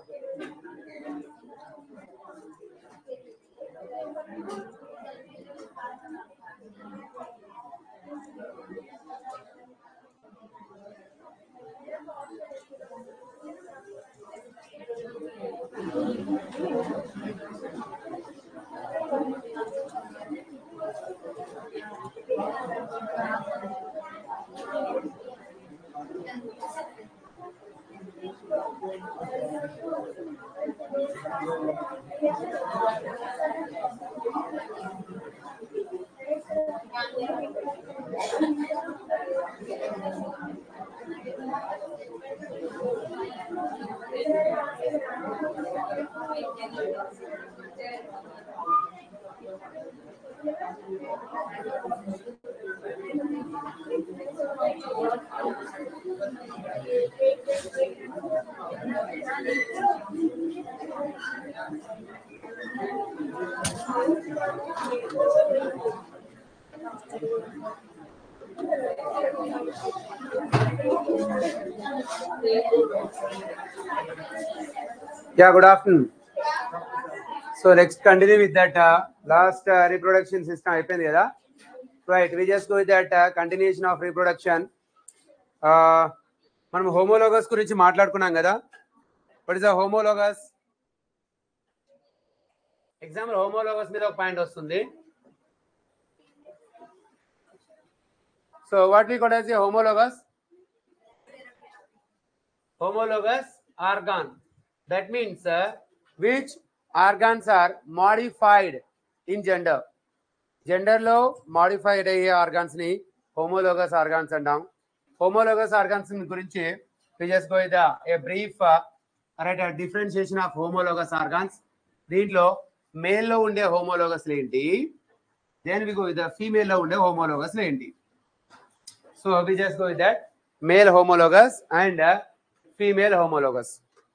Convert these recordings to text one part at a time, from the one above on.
Yeah, good afternoon. So let's continue with that uh, last uh, reproduction system అయిపోయింది కదా right we just go with that continuation of reproduction మనం homologous గురించి మాట్లాడుకున్నాం కదా what is a homologous example homologous మీద ఒక point వస్తుంది so what we quote as a homologous homologous organ. That means uh, which organs are modified in gender. Gender లో modified అయ్యే organs ని హోమోలోగస్ ఆర్గాన్స్ అంటాం హోమోలోగస్ ఆర్గాన్స్ గురించి just go with a brief right differentiation of homologous organs దీంట్లో male లో ఉండే homologous ఏంటి దేని వి గో విత్ ఫీమేల్ లో ఉండే హోమోలోగస్ ఏంటి so we just go with that male homologous and female homologous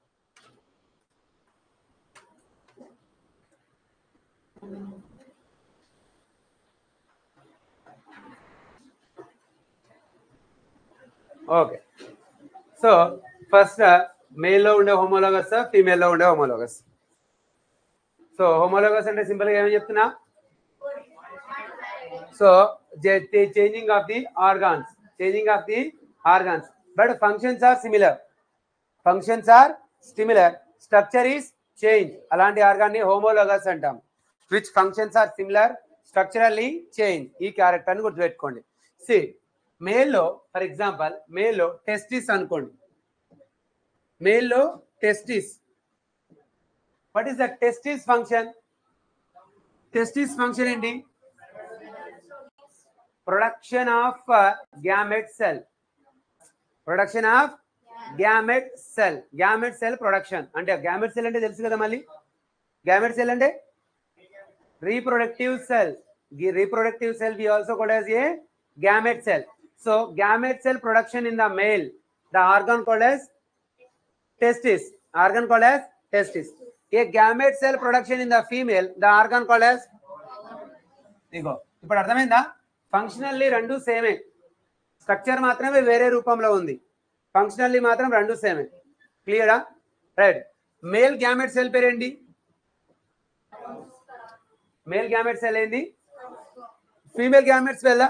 okay so first male లో ఉండే హోమోలోగస్ ఫీమేల్ లో ఉండే హోమోలోగస్ సో హోమోలోగస్ అంటే సింపుల్ గా ఏమని చెప్తున్నా so changing of the organs changing of the organs but functions are similar functions are similar structure is change అలాంటి organ ని హోమోలోగస్ అంటాం which functions are similar structurally change ఈ character ని గుర్తుపెట్టుకోండి సి మేల్లో ఫర్ ఎగ్జాంపుల్ మేల్లో testis అనుకోండి మేల్లో testis what is the testis function testis function ఏంటి production of gamete cell production of gamete cell gamete cell production అంటే గ్యామెట్ సెల్ అంటే తెలుసు కదా మళ్ళీ గ్యామెట్ సెల్ అంటే reproductive cell reproductive cell we also called as a gamete cell so gamete cell production in the male the organ called as testis organ called as testis a gamete cell production in the female the organ called as ఇగో ఇప్పుడు అర్థమైందా functionally రెండు సేమే structure మాత్రమే వేరే రూపంలో ఉంది functionally మాత్రం రెండు సేమే క్లియరా రైట్ మేల్ గ్యామెట్ సెల్ పేరేంటి మేల్ గ్యామెట్ సెల్ ఏంది ఫీమేల్ గ్యామెట్స్ వెళ్ళ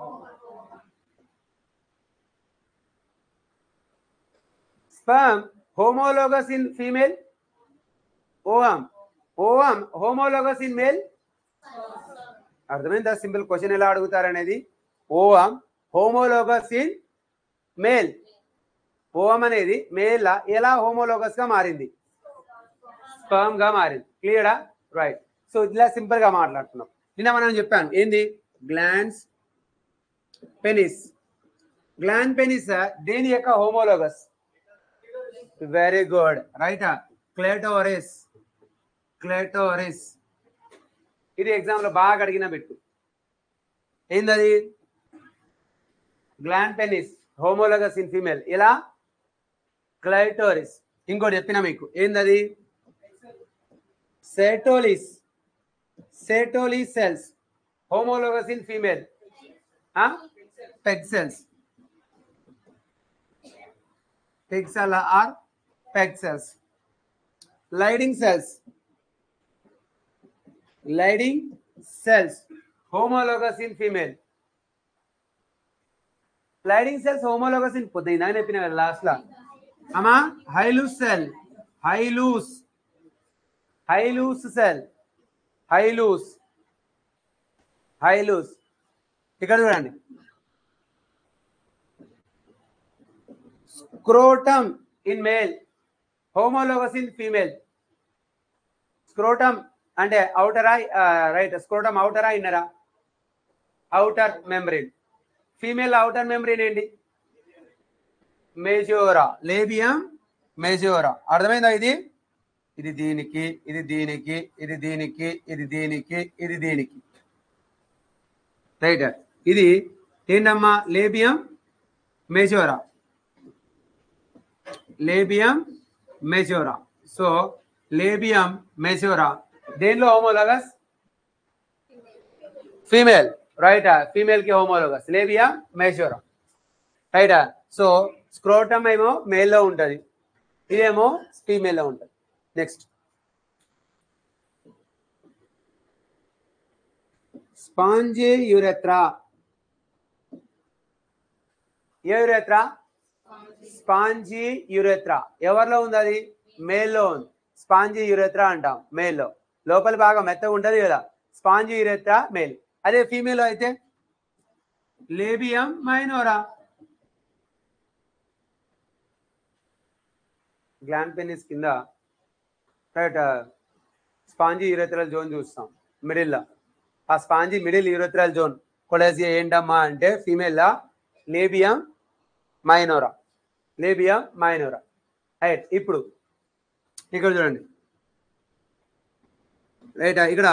sperm homologous in female ovum ovum homologous in male అర్థమైందా సింపుల్ క్వశ్చన్ ఎలా అడుగుతారనేది ovum homologous in male ovum అనేది మేల్ ఎలా హోమోలోగస్ గా మారింది స్పర్మ్ గా మారింది క్లియరా రైట్ సో ఇలా సింపుల్ గా మాట్లాడుతున్నాం నిన్న మనం చెప్పాను ఏంది గ్లాన్స్ పెనిస్ గ్లాన్ పెనిస్ దేని యొక్క homologous very good right clitoris clitoris ఇది ఎగ్జామ్ లో బాగా అడిగిన పెట్టు ఏందది glans penis homologous in female ఇలా క్లైటోరిస్ ఇంకోటి చెప్పిన మీకు ఏందది Sertoli's Sertoli cells homologous in female peg cells peg cell are peg cells Leydig cells Leydig cells homologous in female Leydig cells homologous in పొద్దు ఇందాక చెప్పిన కదా లాస్ట్ లా అమ్మా హైలూస్ సెల్ హైలూస్ హైలూస్ సెల్ హైలూస్ హైలూస్ ఇక్కడ చూడండి scrotum in male homologous in female scrotum అంటే అవుటరా right scrotum అవుటరా ఇన్నరా outer membrane female outer membrane ఏంటి మేజోరా లేబియం మేజోరా అర్థమైందా ఇది ఇది దీనికి ఇది దీనికి ఇది దీనికి ఇది దీనికి ఇది దీనికి రైట్ ఇది ఏంటమ్మా labium majora labium majora so labium majora దేనిలో హోమోలోగస్ ఫీమేల్ రైట్ ఫీమేల్ కి homologous labia majora right so scrotum ఏమో మేల్ లో ఉంటది ఇదేమో ఫీమేల్ లో ఉంటది next spongy urethra a urethra spongy urethra ఎవరిలో ఉంది అది మేల్లో ఉంది స్పాంజీ యురెత్రా అంటాం మేల్లో లోపల బాగా మెత్తగా ఉంటది కదా స్పాంజీ యురెత్రా మేల్ అదే ఫీమేల్ అయితే లేబియం మైనోరా గ్లాండ్ పెనిస్ కింద రైట్ స్పాంజీ యూరెత్రల్ జోన్ చూస్తాం మిడిల్లో ఆ స్పాంజీ మిడిల్ యూరెత్రల్ జోన్ కొలేజియా ఏంటమ్మా అంటే female labium minora labium minora right ఇప్పుడు ఇక్కడ చూడండి రైట్ ఇక్కడ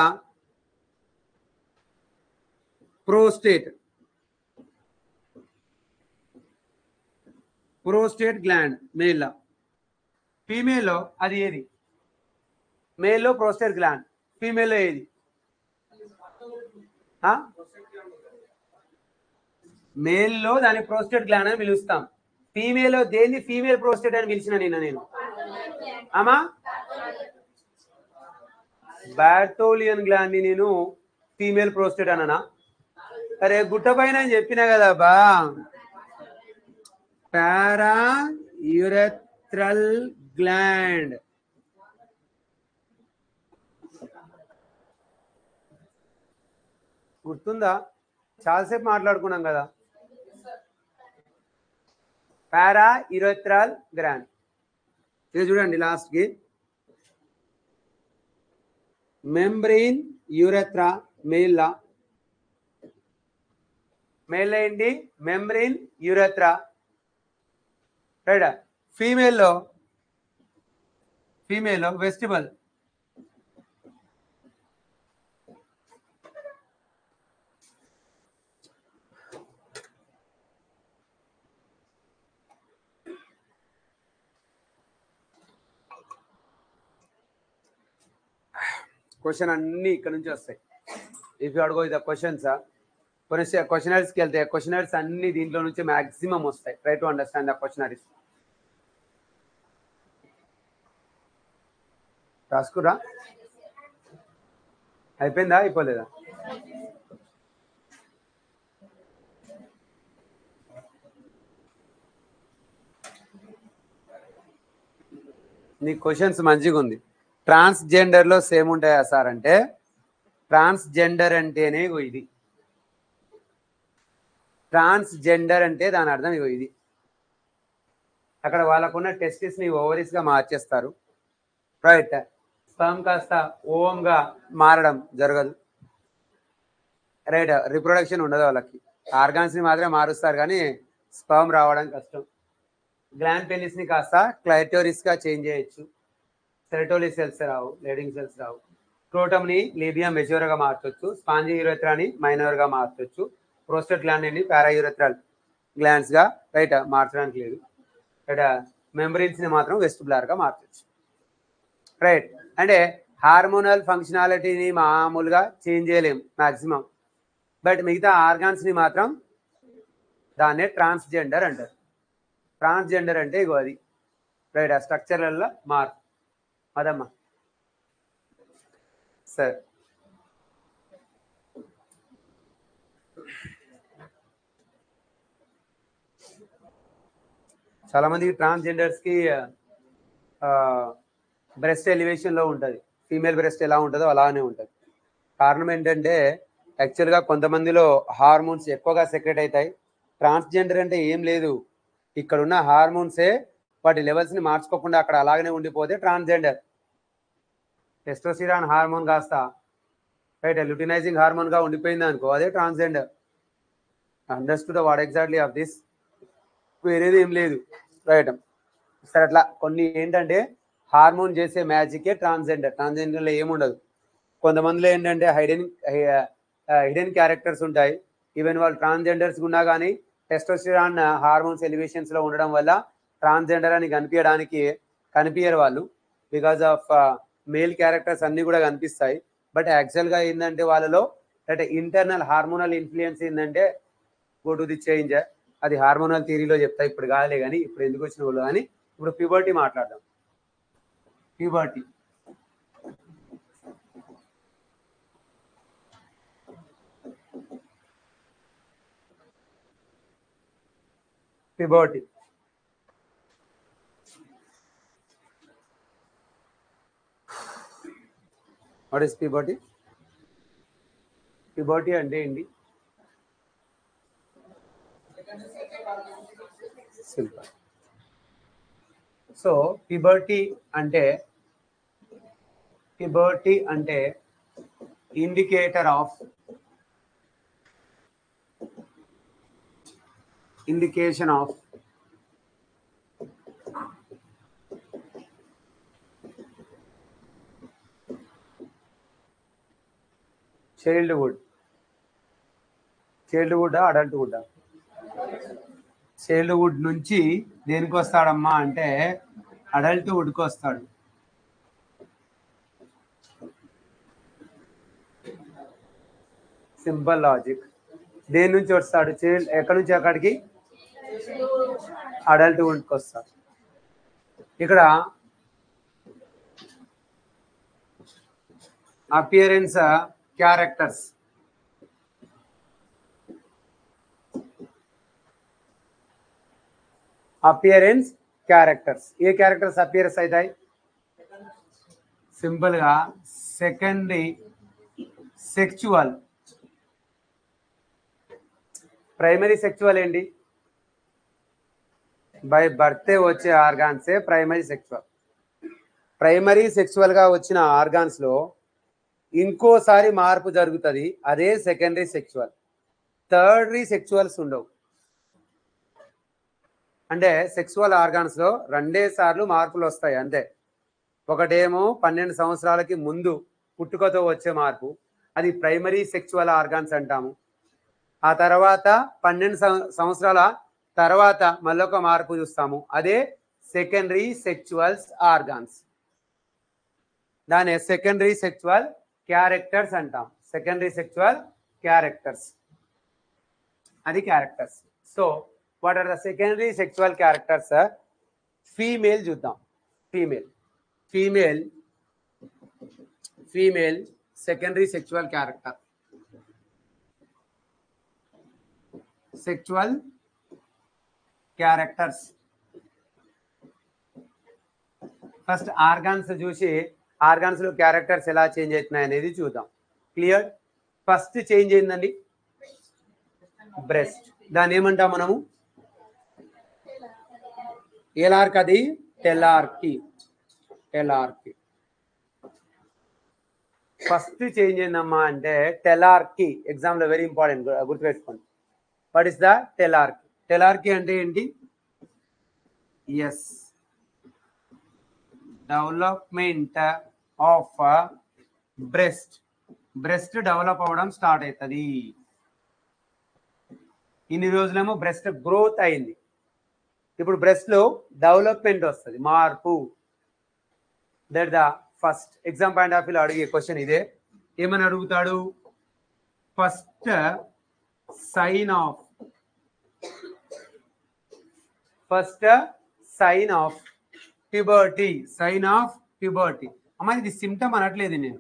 ప్రోస్టేట్ ప్రోస్టేట్ గ్లాండ్ మేల్ ఫీమేల్లో అది ఏది మేల్లో ప్రోస్టేట్ గ్లాండ్ ఫీమేల్లో ఏది మేల్లో దాన్ని ప్రోస్టేట్ గ్లాండ్ అని పిలుస్తాం ఫీమేల్ దేన్ని ఫీమేల్ ప్రోస్టేట్ అని పిలిచిన నిన్న నేను అమ్మా బ్యాటోలియన్ గ్లాండ్ ని నేను ఫీమేల్ ప్రోస్టేట్ అననా అరే గుట్ట పైన అని చెప్పినా కదా బా పారా యురెత్రల్ గ్లాండ్ గుర్తుందా చాలాసేపు మాట్లాడుకున్నాం కదా పారా యురెత్రల్ గ్లాండ్ ఇది చూడండి లాస్ట్ కి మెంబ్రెయిన్ యూరెత్రా మేల్లా మేల్ ఏంటి మెంబ్రెయిన్ యూరెత్రా రైట్ ఫీమేల్లో ఫీమేల్లో వెస్టిబుల్ క్వశ్చన్ అన్ని ఇక్కడ నుంచి వస్తాయి ఇఫ్ యూ అడుగో ద క్వశ్చన్స్ క్వశ్చనరీస్కి వెళ్తే క్వశ్చనరీస్ అన్ని దీంట్లో నుంచి మాక్సిమం వస్తాయి try to understand the questionnaires రాసుకురా అయిపోయిందా అయిపోలేదా నీ క్వశ్చన్స్ మంచిగా ఉంది ట్రాన్స్జెండర్ లో సేమ్ ఉంటాయా సార్ అంటే ట్రాన్స్జెండర్ అంటేనే ఇగో ఇది ట్రాన్స్జెండర్ అంటే దాని అర్థం ఇగో ఇది అక్కడ వాళ్ళకున్న టెస్టిస్ ని ఓవరీస్ గా మార్చేస్తారు రైట్ స్పర్మ్ కాస్త ఓమ్ గా మారడం జరగదు రైట్ రిప్రొడక్షన్ ఉండదు వాళ్ళకి ఆర్గాన్స్ ని మాత్రమే మారుస్తారు కానీ స్పర్మ్ రావడం కష్టం గ్లాండ్ పెనిస్ ని కాస్త క్లైటోరిస్ గా చేంజ్ చేయొచ్చు సెరటోలి సెల్స్ రావు లేడింగ్ సెల్స్ రావు క్రోటమ్ ని లీబియం మెజోర్ గా మార్చొచ్చు స్పాంజి యూరెత్రాని మైనర్ గా మార్చొచ్చు ప్రోస్టేట్ గ్లాండ్ ని పారాయూరెత్రల్ గ్లాండ్స్ గా రైట్ మార్చడానికి లేదు రైట్ మెంబ్రెయిన్స్ ని మాత్రం వెస్టిబులర్ గా మార్చొచ్చు రైట్ అంటే హార్మోనల్ ఫంక్షనాలిటీని మామూలుగా చేంజ్ చేయలేం మాక్సిమం బట్ మిగతా ఆర్గాన్స్ ని మాత్రం దాన్నే ట్రాన్స్జెండర్ అంటారు ట్రాన్స్జెండర్ అంటే ఇగో అది రైట్ ఆ స్ట్రక్చర్లలో మార్పు అదమ్మా సరే చాలా మంది ట్రాన్స్జెండర్స్ కి బ్రెస్ట్ ఎలివేషన్ లో ఉంటది ఫీమేల్ బ్రెస్ట్ ఎలా ఉంటుందో అలానే ఉంటది కారణం ఏంటంటే యాక్చువల్ గా కొంతమందిలో హార్మోన్స్ ఎక్కువగా సెక్రెట్ అవుతాయి ట్రాన్స్జెండర్ అంటే ఏం లేదు ఇక్కడ ఉన్న హార్మోన్సే వాటి లెవెల్స్ ని మార్చుకోకుండా అక్కడ అలాగనే ఉండిపోతే ట్రాన్స్జెండర్ టెస్టోసిరాన్ హార్మోన్ కాస్త రైట్ లుటినైజింగ్ హార్మోన్ గా ఉండిపోయింది అనుకో అదే transgender understood what exactly of this వేరేది ఏం లేదు రైట్ సరే అట్లా కొన్ని ఏంటంటే హార్మోన్ చేసే మ్యాజికే ట్రాన్స్జెండర్ ట్రాన్స్జెండర్లో ఏముండదు కొంతమందిలో ఏంటంటే హైడెన్ హిడెన్ క్యారెక్టర్స్ ఉంటాయి ఈవెన్ వాళ్ళు ట్రాన్స్జెండర్స్ ఉన్నా కానీ టెస్టోస్టిరాన్ హార్మోన్స్ ఎలివేషన్స్ లో ఉండడం వల్ల ట్రాన్స్జెండర్ అని కనిపించడానికి కనిపించరు వాళ్ళు బికాస్ ఆఫ్ మేల్ క్యారెక్టర్స్ అన్ని కూడా కనిపిస్తాయి బట్ యాక్చువల్ గా ఏంటంటే వాళ్ళలో అంటే ఇంటర్నల్ హార్మోనల్ ఇన్ఫ్లుయెన్స్ ఏంటంటే గో టు ది చేంజ్ అది హార్మోనల్ థియరీలో చెప్తా ఇప్పుడు కాదులే కానీ ఇప్పుడు ఎందుకు వచ్చిన వాళ్ళు కానీ ఇప్పుడు ప్యూబర్టీ మాట్లాడదాం puberty puberty what is puberty puberty అంటే ఏంటి సింపుల్ సో పిబర్టీ అంటే పిబర్టీ అంటే indicator of indication of childhood childhood adulthood childhood నుంచి దేనికి వస్తాడమ్మా అంటే అడల్ట్హుడ్కి వస్తాడు సింపుల్ లాజిక్ దేని నుంచి వస్తాడు చైల్డ్ ఎక్కడి నుంచి ఎక్కడికి అడల్ట్హుడ్కి వస్తాడు ఇక్కడ అపియరెన్స్ క్యారెక్టర్స్ అపియరెన్స్ క్యారెక్టర్స్ ఏ క్యారెక్టర్స్ అపియరెన్స్ అవుతాయి సింపుల్ గా సెకండరీ సెక్చువల్ ప్రైమరీ సెక్చువల్ ఏంటి బై బర్తే వచ్చే ఆర్గాన్సే ప్రైమరీ సెక్చువల్ ప్రైమరీ సెక్చువల్ గా వచ్చిన ఆర్గాన్స్ లో ఇంకోసారి మార్పు జరుగుతుంది అదే సెకండరీ సెక్చువల్ థర్డరీ సెక్చువల్స్ ఉండవు అంటే సెక్సువల్ ఆర్గాన్స్ లో రెండే సార్లు మార్పులు వస్తాయి అంతే ఒకటేమో పన్నెండు సంవత్సరాలకి ముందు పుట్టుకతో వచ్చే మార్పు అది ప్రైమరీ సెక్చువల్ ఆర్గాన్స్ అంటాము ఆ తర్వాత పన్నెండు సం- సంవత్సరాల తర్వాత మళ్ళొక మార్పు చూస్తాము అదే సెకండరీ సెక్చువల్స్ ఆర్గాన్స్ దాని సెకండరీ సెక్చువల్ క్యారెక్టర్స్ అంటాం సెకండరీ సెక్చువల్ క్యారెక్టర్స్ అది characters so what are the secondary sexual characters female చూద్దాం female female female secondary sexual character sexual characters first organs చూసి ఆర్గాన్స్ లో క్యారెక్టర్స్ ఎలా చేంజ్ అవుతున్నాయి అనేది చూద్దాం క్లియర్ ఫస్ట్ చేంజ్ ఏందండి బ్రెస్ట్ దాన్ని ఏమంటాం మనము ఏలార్క్ అది టెలార్కి టెలార్కి ఫస్ట్ చేంజ్ ఏందమ్మా అంటే టెలార్కి ఎగ్జామ్ లో వెరీ ఇంపార్టెంట్ గుర్తుపెట్టుకోండి what is the thelarche thelarche అంటే ఏంటి yes development of breast breast develop అవ్వడం స్టార్ట్ అవుతుంది ఇన్ని రోజులేమో బ్రెస్ట్ గ్రోత్ అయింది ఇప్పుడు బ్రెస్ట్ లో డెవలప్మెంట్ వస్తుంది మార్పు that the first exam point of view అడిగే క్వశ్చన్ ఇదే ఏమని అడుగుతాడు first sign of first sign of puberty sign of puberty అమ్మ ఇది సిమ్టమ్ అనట్లేదు నేను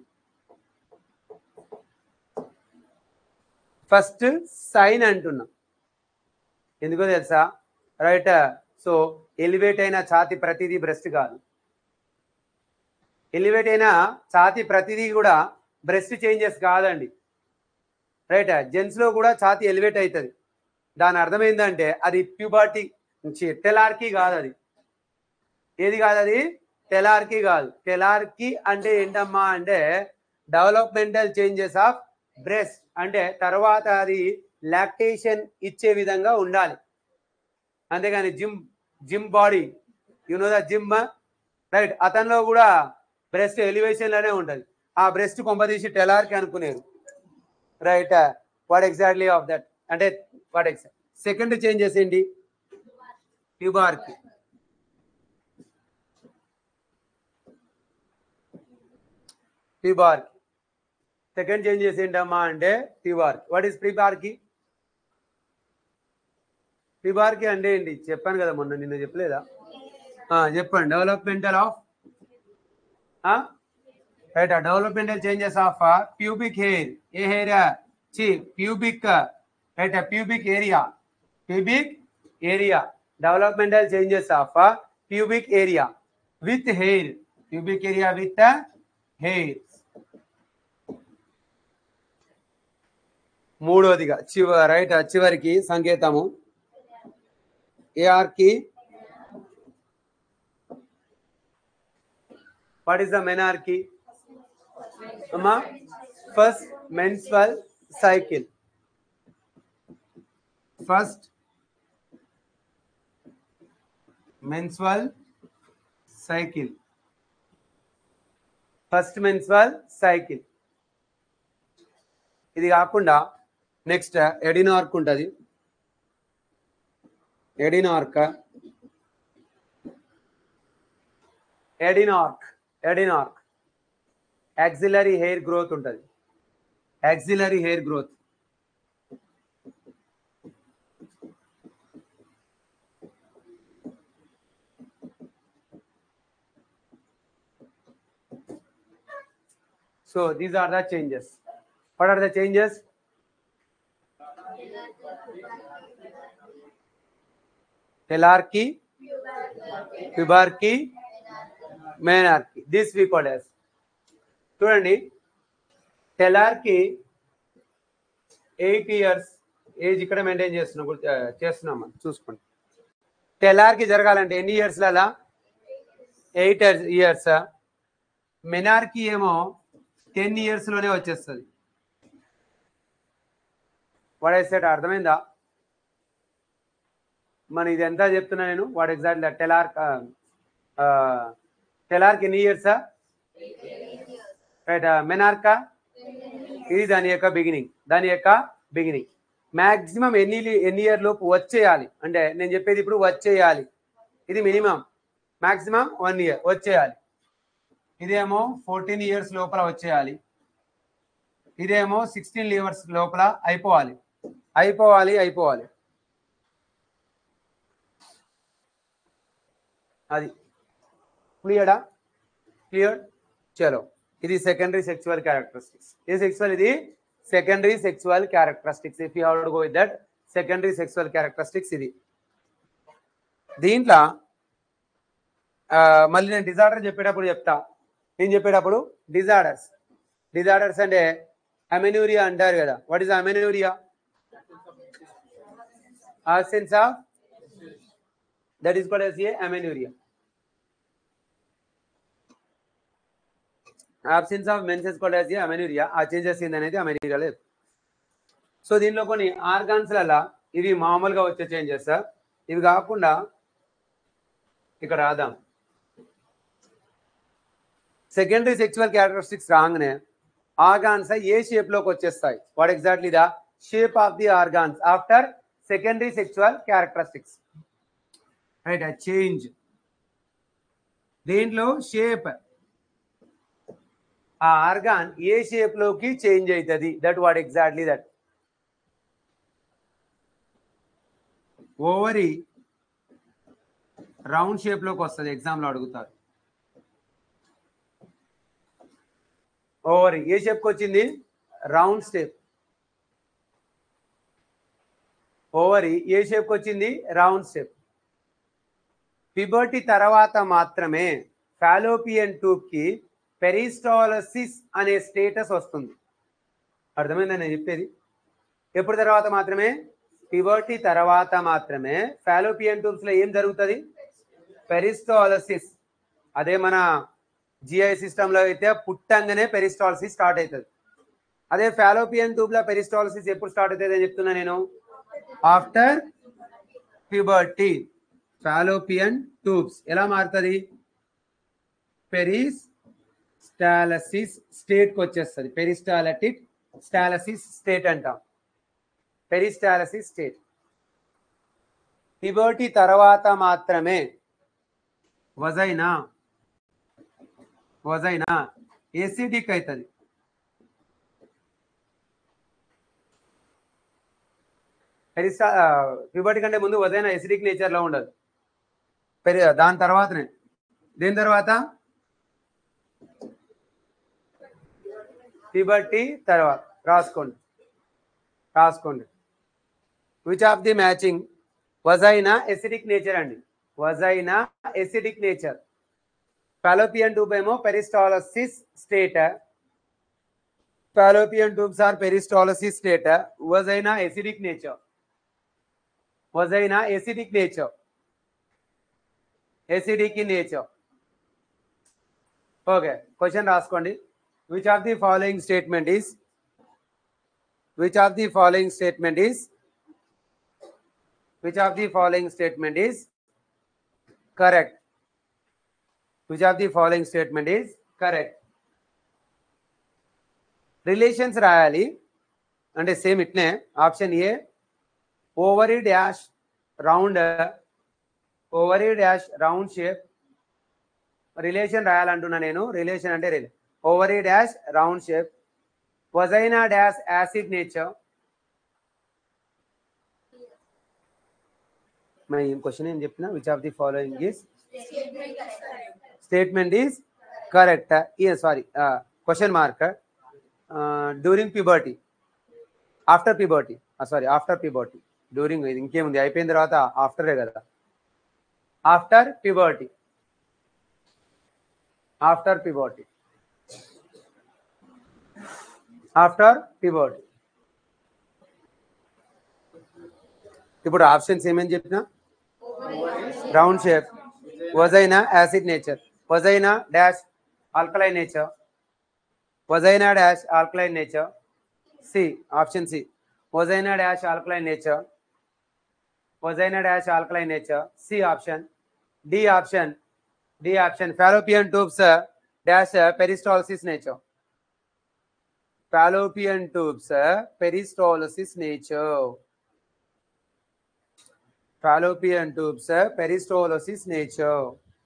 ఫస్ట్ సైన్ అంటున్నా ఎందుకో తెలుసా రైట్ సో ఎలివేట్ అయిన ఛాతి ప్రతిదీ బ్రెస్ట్ కాదు ఎలివేట్ అయిన ఛాతి ప్రతిదీ కూడా బ్రెస్ట్ చేంజెస్ కాదండి రైట్ జెంట్స్ లో కూడా ఛాతి ఎలివేట్ అవుతుంది దాని అర్థం ఏంటంటే అది ప్యూబర్టీ టెలార్కీ కాదు అది ఏది కాదు అది టెలార్కీ కాదు టెలార్కీ అంటే ఏంటమ్మా అంటే డెవలప్మెంటల్ చేంజెస్ ఆఫ్ బ్రెస్ట్ అంటే తర్వాత అది లాక్టేషన్ ఇచ్చే విధంగా ఉండాలి అంతేగాని gym gym body you know the gym right అతనిలో కూడా బ్రెస్ట్ ఎలివేషన్ లోనే ఉంటది ఆ బ్రెస్ట్ కొంపదీసి టెలార్కి అనుకునేది right what exactly of that అంటే వాట్ ఎగ్జాక్ట్ సెకండ్ చేంజెస్ ఏంటి ట్యూబార్కి ట్యూబార్కి సెకండ్ చేంజెస్ ఏంటమ్మా అంటే ట్యూబార్కి వాట్ ఈస్ ప్రీబార్కి ప్రీబార్కి అంటే ఏంటి చెప్పాను కదా మొన్న నిన్న చెప్పలేదా ఆ, చెప్పండి developmental of right developmental changes of pubic hair ఏ హెయిర్ చి pubic right pubic area pubic area developmental changes of pubic area with hair pubic area with hair మూడోదిగా చివ రైట్ చివరికి సంకేతము ఏఆర్ కి వాట్ ఈస్ ద మెనార్కీ అమ్మా first menstrual cycle first menstrual cycle first menstrual cycle ఇది కాకుండా next adrenarche ఉంటుంది adrenarche adrenarche adrenarche axillary hair growth ఉంటుంది axillary hair growth So these are the changes. What are the changes? Telarchy, pubarchy, menarchy. This we call as. చూడండి thelarche eight years age ఇక్కడ maintain చేస్తున్నాం గుర్తు- ఆ, చేస్తున్నాం మనం చూసుకోండి టెలార్కి జరగాలంటే ఎన్ని ఇయర్స్ అలా ఎయిట్ ఇయర్స్ మెనార్కి ఏమో టెన్ ఇయర్స్ లోనే వచ్చేస్తుంది వాడేసేట అర్థమైందా మన ఇది ఎంత చెప్తున్నా నేను వాట్ ఎగ్జాక్ట్ టెలార్క్ టెలార్క్ ఎన్ని ఇయర్సా రైట్ మెనార్కా ఇది దాని యొక్క బిగినింగ్ దాని యొక్క బిగినింగ్ మాక్సిమం ఎన్ని ఎన్ని ఇయర్ లోపు వచ్చేయాలి అంటే నేను చెప్పేది ఇప్పుడు వచ్చేయాలి ఇది మినిమం మాక్సిమం వన్ ఇయర్ వచ్చేయాలి ఇదేమో ఫోర్టీన్ ఇయర్స్ లోపల వచ్చేయాలి ఇదేమో సిక్స్టీన్ ఇయర్స్ లోపల అయిపోవాలి అయిపోవాలి అయిపోవాలి అది క్లియరా క్లియర్ చలో ఇది సెకండరీ సెక్చువల్ క్యారెక్టరిస్టిక్స్ ఇది సెక్చువల్ ఇది secondary sexual characteristics if you have to go with that secondary sexual characteristics ఇది దీంట్లో ఆ, మళ్ళీ నేను డిజార్డర్ చెప్పేటప్పుడు చెప్తా నేను చెప్పేటప్పుడు డిజార్డర్స్ డిజార్డర్స్ అంటే అమెనూరియా అంటారు కదా what is amenorrhea absence of that is called as a amenorrhea absence of mens is called as a amenorrhea ఆ చేంజెస్ ఏందనేది అమెనూరియా లేదు సో దీనిలో కొన్ని ఆర్గాన్స్ లలో ఇవి మామూలుగా వచ్చే చేంజెస్ ఇవి కాకుండా ఇక్కడ రాదాం సెకండరీ సెక్చువల్ క్యారెక్టరిస్టిక్స్ రాగానే ఆర్గాన్స్ ఏ షేప్ లోకి వచ్చేస్తాయి what exactly the shape of the organs after secondary sexual characteristics right change దీంట్లో షేప్ ఆ ఆర్గాన్ ఏ షేప్ లోకి చేంజ్ అవుతుంది that what exactly that ovary round shape లోకి వస్తుంది ఎగ్జామ్ లో అడుగుతారు ఓవరీ ఏ షేప్కి వచ్చింది రౌండ్ స్టెప్ ఓవరీ ఏ షేప్కి వచ్చింది రౌండ్ స్టెప్ పిబర్టీ తర్వాత మాత్రమే ఫాలోపియన్ ట్యూబ్కి పెరిస్టాలసిస్ అనే స్టేటస్ వస్తుంది అర్థమైందని నేను చెప్పేది ఎప్పుడు తర్వాత మాత్రమే పిబర్టీ తర్వాత మాత్రమే ఫాలోపియన్ ట్యూబ్స్లో ఏం జరుగుతుంది పెరిస్టాలసిస్ అదే మన జిఐ సిస్టంలో అయితే పుట్టంగానే పెరిస్టాలసిస్ స్టార్ట్ అవుతుంది అదే ఫాలోపియన్ ట్యూబ్లో పెరిస్టాలసిస్ ఎప్పుడు స్టార్ట్ అవుతుంది అని చెప్తున్నా నేను ఆఫ్టర్ ప్యూబర్టీ ఫాలోపియన్ ట్యూబ్స్ ఎలా మారుతుంది పెరిస్ స్టాలసిస్ స్టేట్కి వచ్చేస్తుంది పెరిస్టాలటిక్ స్టాలసిస్ స్టేట్ అంటాం పెరిస్టాలసిస్ స్టేట్ ప్యూబర్టీ తర్వాత మాత్రమే వజైనా వజైనా ఎసిడిక్ అవుతుంది పెరిస్టా ప్యూబర్టీ కంటే ముందు వజైనా ఎసిడిక్ నేచర్లో ఉండదు పెరి దాని తర్వాతనే దేని తర్వాత ప్యూబర్టీ తర్వాత రాసుకోండి రాసుకోండి which of the matching vagina acidic nature అండి vagina acidic nature fallopian tube ఏమో peristalsis state fallopian tubes are peristalsis state vagina acidic nature vagina acidic nature acidic in nature okay question రాసుకోండి which of the following statement is which of the following statement is which of the following statement is correct which of the following statement is correct relations రాయాలి అంటే same ఇట్నే option A ovary dash round ovary dash round shape relation రాయాలంటున్నా నేను relation అంటే రిలే ovary dash round shape vagina dash acid nature మరి ఏం question ఏం చెప్పిన which of the following is statement is correct sorry question mark during puberty after puberty sorry after puberty during ఇది ఇంకేముంది అయిపోయిన తర్వాత ఆఫ్టరే కదా after puberty after puberty after puberty ఇప్పుడు ఆప్షన్స్ ఏమని చెప్పినా round shape vagina acid nature vagina dash alkaline nature vagina dash alkaline nature C option C vagina dash alkaline nature vagina dash alkaline nature C option D option D option fallopian tubes dash peristalsis nature fallopian tubes peristalsis nature fallopian tubes uh, peristalsis nature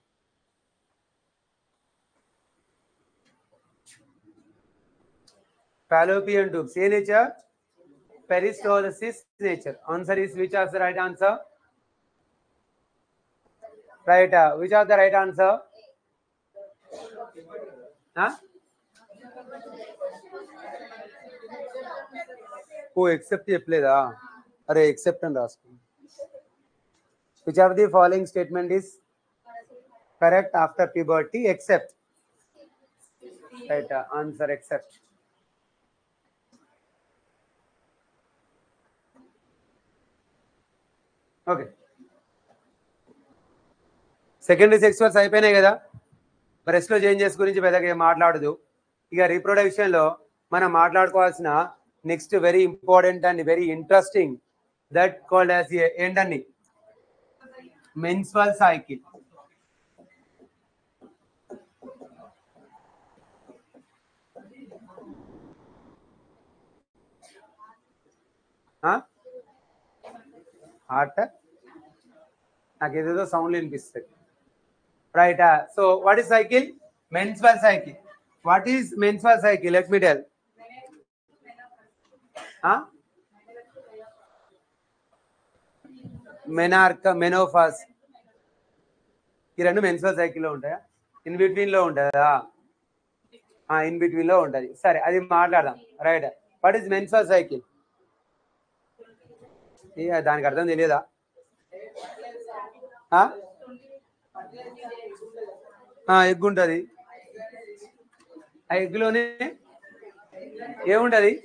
fallopian tubes a nature peristalsis nature answer is which is the right answer right uh, which are the right answer huh ఓ except చెప్పలేదా అరే except అని రాసుకోండి which of the following statement is correct after puberty except right uh, answer except okay secondary sexuals అయిపోయినాయి కదా బ్రెస్ట్లో changes గురించి పెద్దగా ఏం మాట్లాడదు ఇక రీప్రొడక్షన్లో మనం మాట్లాడుకోవాల్సిన next very important and very interesting that called as ఏంటండి menstrual cycle. హార్ట్ నాకు ఏదేదో సౌండ్ వినిపిస్తుంది right so what is cycle menstrual cycle what is menstrual cycle let me tell menarche menopause ఈ రెండు మెన్స్వల్ సైకిల్లో ఉంటాయా ఇన్ బిట్వీన్ లో ఉంటుందా ఇన్ బిట్వీన్ లో ఉంటది సరే అది మాట్లాడదాం right what is menstrual cycle దానికి అర్థం తెలియదా ఎగ్ ఉంటుంది ఆ ఎగ్లోనే ఏముంటది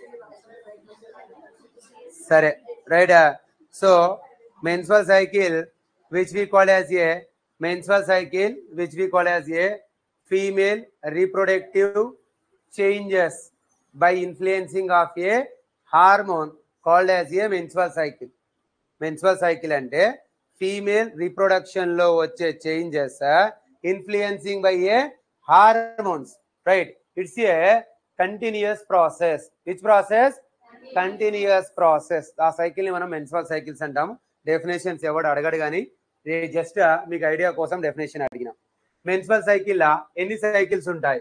సరే right so menstrual cycle which we call as a menstrual cycle which we call as a female reproductive changes by influencing of a hormone called as a menstrual cycle menstrual cycle అంటే female reproduction లో వచ్చే changes influencing by a hormones right it's a continuous process which process continuous process ఆ cycle ని మనం menstrual cycles అంటాము definitions ఎవడు అడగడు కానీ జస్ట్ మీకు ఐడియా కోసం డెఫినేషన్ అడిగిన మెన్సువల్ సైకిల్ ఎన్ని సైకిల్స్ ఉంటాయి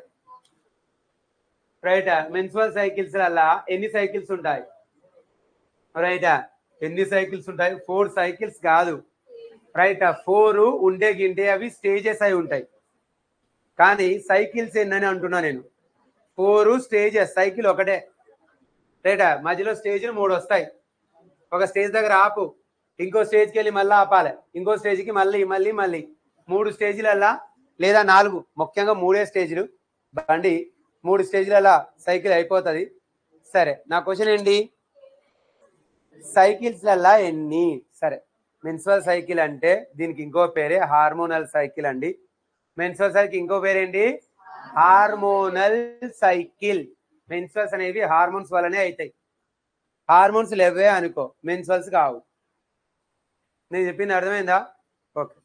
రైట్ మెన్సువల్ సైకిల్స్ వల్ల ఎన్ని సైకిల్స్ ఉంటాయి రైట్ ఎన్ని సైకిల్స్ ఉంటాయి ఫోర్ సైకిల్స్ కాదు రైట్ ఫోర్ ఉండే గింటే అవి స్టేజెస్ అయి ఉంటాయి కానీ సైకిల్స్ ఎన్నని అంటున్నా నేను ఫోర్ స్టేజెస్ సైకిల్ ఒకటే రైట్ మధ్యలో స్టేజ్లు మూడు వస్తాయి ఒక స్టేజ్ దగ్గర ఆపు ఇంకో స్టేజ్కి వెళ్ళి మళ్ళీ ఆపాలి ఇంకో స్టేజ్కి మళ్ళీ మళ్ళీ మళ్ళీ మూడు స్టేజ్లల్లా లేదా నాలుగు ముఖ్యంగా మూడే స్టేజ్లు బండి మూడు స్టేజ్లల్లా సైకిల్ అయిపోతుంది సరే నా క్వశ్చన్ ఏంటి సైకిల్స్లల్లా ఎన్ని సరే మెన్సువల్ సైకిల్ అంటే దీనికి ఇంకో పేరే హార్మోనల్ సైకిల్ అండి మెన్సువల్ సైకిల్ ఇంకో పేరేంటి హార్మోనల్ సైకిల్ మెన్సువల్స్ అనేవి హార్మోన్స్ వల్లనే అవుతాయి హార్మోన్స్ లేవే అనుకో మెన్సువల్స్ కావు నేను చెప్పింది అర్థమైందా ఓకే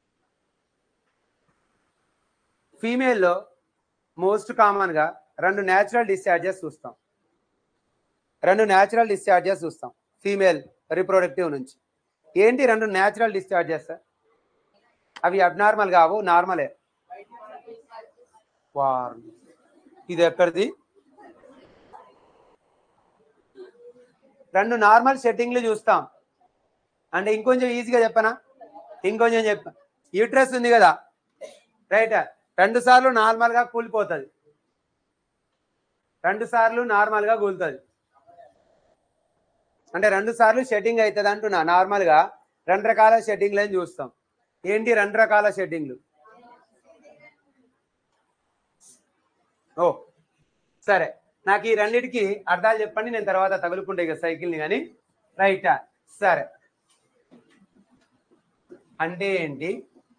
ఫీమేల్లో మోస్ట్ కామన్గా రెండు న్యాచురల్ డిశ్చార్జెస్ చూస్తాం రెండు న్యాచురల్ డిశ్చార్జెస్ చూస్తాం ఫీమేల్ రిప్రొడక్టివ్ నుంచి ఏంటి రెండు న్యాచురల్ డిశ్చార్జెస్ అవి అబ్నార్మల్ కావు నార్మలే వార్ ఇది ఎక్కడిది రెండు నార్మల్ సెట్టింగ్లు చూస్తాం అంటే ఇంకొంచెం ఈజీగా చెప్పనా ఇంకొంచెం చెప్ప యూట్రస్ ఉంది కదా రైట్ రెండు సార్లు నార్మల్ గా కూలిపోతుంది రెండు సార్లు నార్మల్ గా కూలుతుంది అంటే రెండు సార్లు షెడ్డింగ్ అవుతుంది అంటున్నా నార్మల్ గా రెండు రకాల షెడ్డింగ్లు అని చూస్తాం ఏంటి రెండు రకాల షెడ్డింగ్లు ఓ సరే నాకు ఈ రెండిటికి అర్థాలు చెప్పండి నేను తర్వాత తగులుకుంటే ఇక సైకిల్ని కానీ రైటా సరే అంటే ఏంటి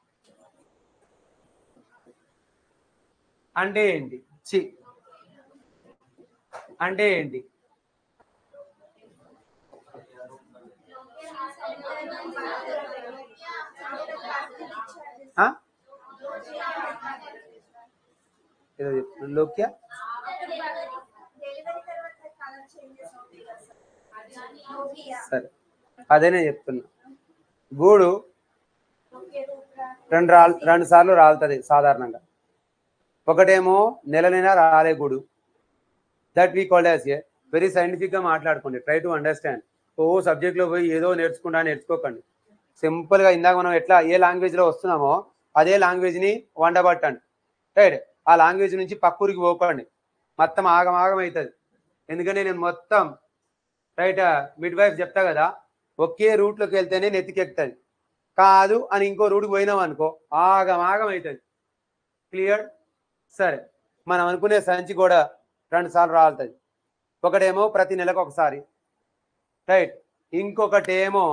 అంటే ఏంటి చి అంటే ఏంటి ఆ? ఏదో చెప్పు. లోక్య డెలివరీ తర్వాత కలర్ చేంజెస్ అవుతాయి కదా సార్ సరే అదేనే చెప్తున్నా గూడు ఓకే రూపురా రెండు రాల్ రెండు సార్లు రాలుతుంది సాధారణంగా ఒకటేమో నెల నెల రాలే గూడు that we called as a very scientific గా మాట్లాడుకోండి ట్రై టు అండర్స్టాండ్ ఓ సబ్జెక్ట్ లో పోయి ఏదో నేర్చుకుంటా నేర్చుకోకండి సింపుల్ గా ఇందాక మనం ఎట్లా ఏ లాంగ్వేజ్ లో వస్తున్నామో అదే లాంగ్వేజ్ ని వండబట్టండి రైట్ ఆ లాంగ్వేజ్ నుంచి పక్కూరికి పోకండి మొత్తం ఆగం ఆగం అవుతుంది ఎందుకంటే నేను మొత్తం రైట్ మిడ్ వైఫ్ చెప్తా కదా ఒకే రూట్ లోకి వెళ్తేనే నెత్తికెక్కుతుంది కాదు అని ఇంకో రూట్కి పోయినాం అనుకో ఆగం ఆగం అవుతుంది క్లియర్ సరే మనం అనుకునే సంచి కూడా రెండు సార్లు రాలుతుంది ఒకటేమో ప్రతి నెలకు ఒకసారి రైట్ ఇంకొకటేమో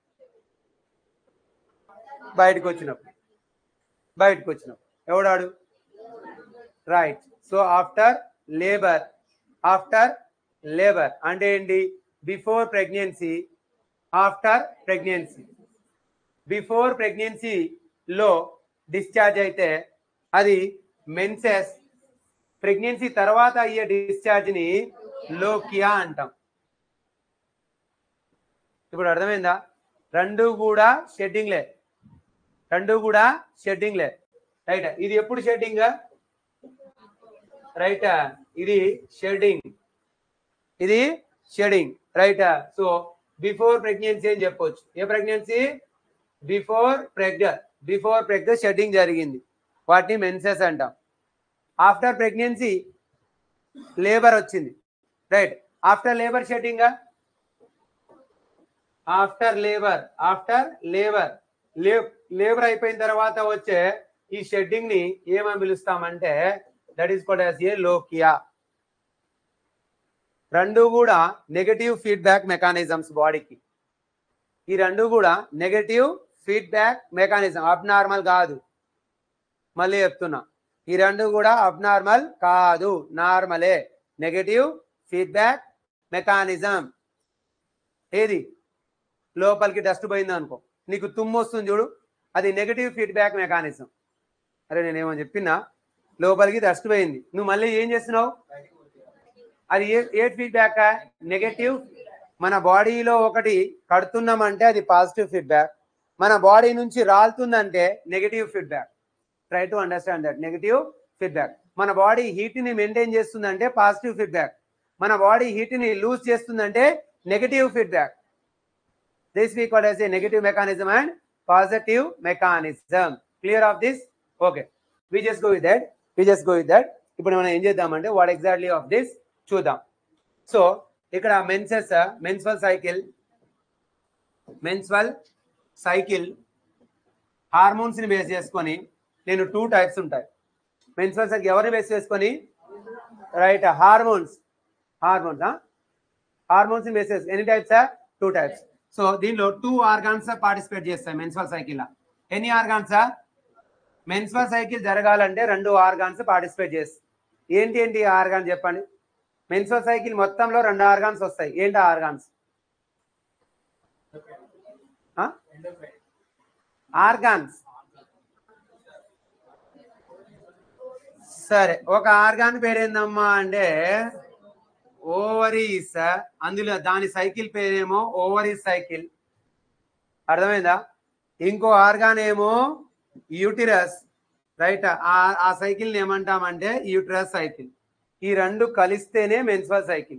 బయటకు వచ్చినప్పుడు బయటకు వచ్చినప్పుడు ఎవడాడు right so after labour after labour అంటే ఏంటి before pregnancy after pregnancy before ప్రెగ్నెన్సీలో డిశ్చార్జ్ అయితే అది మెన్సెస్ ప్రెగ్నెన్సీ తర్వాత అయ్యే డిశ్చార్జ్ ని లోకియా అంటాం ఇప్పుడు అర్థమైందా రెండు కూడా షెడ్డింగ్లే రెండు కూడా షెడ్డింగ్లే రైట్ ఇది ఎప్పుడు షెడ్డింగ్ రైట్ ఇది షెడ్డింగ్ ఇది shedding right so before pregnancy అని చెప్పొచ్చు ఏ pregnancy before preg before preg shedding జరిగింది వాటిని మెన్సెస్ అంటాం ఆఫ్టర్ ప్రెగ్నెన్సీ లేబర్ వచ్చింది right after labour shedding after labour after labour labour అయిపోయిన తర్వాత వచ్చే ఈ షెడ్డింగ్ ని ఏమని పిలుస్తామంటే that is called as a lochia రెండు కూడా నెగటివ్ ఫీడ్బ్యాక్ మెకానిజమ్స్ బాడీకి ఈ రెండు కూడా నెగటివ్ ఫీడ్బ్యాక్ మెకానిజం అబ్నార్మల్ కాదు మళ్ళీ చెప్తున్నా ఈ రెండు కూడా అబ్నార్మల్ కాదు నార్మలే నెగటివ్ ఫీడ్బ్యాక్ మెకానిజం ఏది లోపలికి డస్ట్ పోయింది అనుకో నీకు తుమ్ము వస్తుంది చూడు అది నెగటివ్ ఫీడ్బ్యాక్ మెకానిజం అరే నేనేమో చెప్పినా లోపలికి డస్ట్ పోయింది నువ్వు మళ్ళీ ఏం చేస్తున్నావు అది ఏ ఏ ఫీడ్బ్యాక్ నెగటివ్ మన బాడీలో ఒకటి కడుతున్నామంటే అది పాజిటివ్ ఫీడ్బ్యాక్ మన బాడీ నుంచి రాలుతుందంటే negative feedback try to understand that negative feedback మన బాడీ హీట్ ని మెయింటైన్ చేస్తుందంటే పాజిటివ్ ఫీడ్బ్యాక్ మన బాడీ హీట్ ని లూజ్ చేస్తుందంటే negative feedback this we called as a negative mechanism and positive mechanism clear of this okay we just go with that we just go with that ఇప్పుడు మనం ఏం చేద్దామంటే what exactly of this చూద్దాం so ఇక్కడ menses menstrual cycle menstrual cycle hormones ని base చేసుకొని నేను two types ఉంటాయి మెన్స్వల్ సైకిల్ ఎవరిని బేస్ చేసుకొని రైట్ హార్మోన్స్ హార్మోన్స్ హార్మోన్స్ ని బేస్ చేసి ఎన్ని టైప్స్ టూ టైప్స్ సో దీనిలో టూ ఆర్గాన్స్ పార్టిసిపేట్ చేస్తాయి మెన్స్వల్ సైకిల్ ఎన్ని ఆర్గాన్స్ మెన్స్వల్ సైకిల్ జరగాలంటే రెండు ఆర్గాన్స్ పార్టిసిపేట్ చేస్తాయి ఏంటి ఏంటి ఆర్గాన్ చెప్పండి మెన్స్వల్ సైకిల్ మొత్తంలో రెండు ఆర్గాన్స్ వస్తాయి ఏంటి ఆర్గాన్స్ ఆర్గాన్స్ సరే ఒక ఆర్గాన్ పేరేందమ్మా అంటే ఓవరీస్ అందులో దాని సైకిల్ పేరేమో ఓవరీస్ సైకిల్ అర్థమైందా ఇంకో ఆర్గాన్ ఏమో యూటిరస్ రైట్ ఆ సైకిల్ ఏమంటామంటే యూటిరస్ సైకిల్ ఈ రెండు కలిస్తేనే మెన్స్వల్ సైకిల్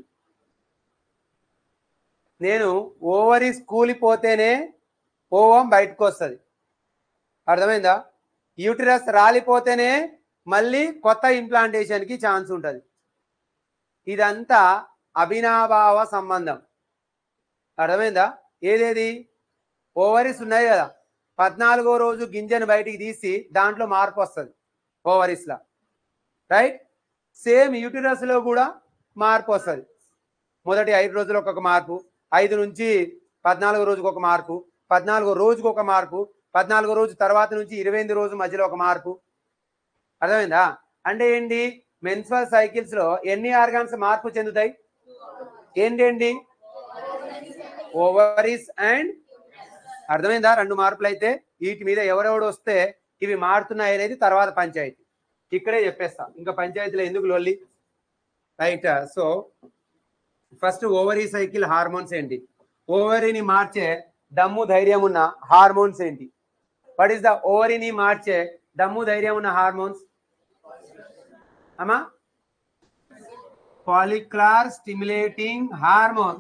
నేను ఓవరీస్ కూలిపోతేనే ఓవం బయటకు వస్తుంది అర్థమైందా యూటిరస్ రాలిపోతేనే మళ్ళీ కొత్త ఇంప్లాంటేషన్ కి ఛాన్స్ ఉంటుంది ఇదంతా అభినాభావ సంబంధం అర్థమైందా ఏదేది ఓవరీస్ ఉన్నాయి కదా పద్నాలుగో రోజు గింజను బయటికి తీసి దాంట్లో మార్పు వస్తుంది ఓవరీస్లో రైట్ సేమ్ యూటిరస్ లో కూడా మార్పు వస్తుంది మొదటి ఐదు రోజులు ఒక మార్పు ఐదు నుంచి పద్నాలుగో రోజుకు ఒక మార్పు పద్నాలుగో రోజుకు ఒక మార్పు పద్నాలుగో రోజు తర్వాత నుంచి ఇరవై ఎనిమిది రోజు మధ్యలో ఒక మార్పు అర్థమైందా అంటే ఏంటి మెన్స్వల్ సైకిల్స్ లో ఎన్ని ఆర్గాన్స్ మార్పు చెందుతాయి ఏంటండి ఓవరీస్ అండ్ అర్థమైందా రెండు మార్పులు అయితే వీటి మీద ఎవరెవడు వస్తే ఇవి మారుతున్నాయి అనేది తర్వాత పంచాయతీ ఇక్కడే చెప్పేస్తా ఇంకా పంచాయతీలో ఎందుకు లొల్లి right so first ovary cycle hormones ఏంటి ఓవరీని మార్చే దమ్ము ధైర్యం ఉన్న హార్మోన్స్ ఏంటి వాట్ ఈస్ ద ఓవరీని మార్చే దమ్ము ధైర్యం ఉన్న హార్మోన్స్ అమ్మా పాలిక్లార్ స్టిమ్యులేటింగ్ హార్మోన్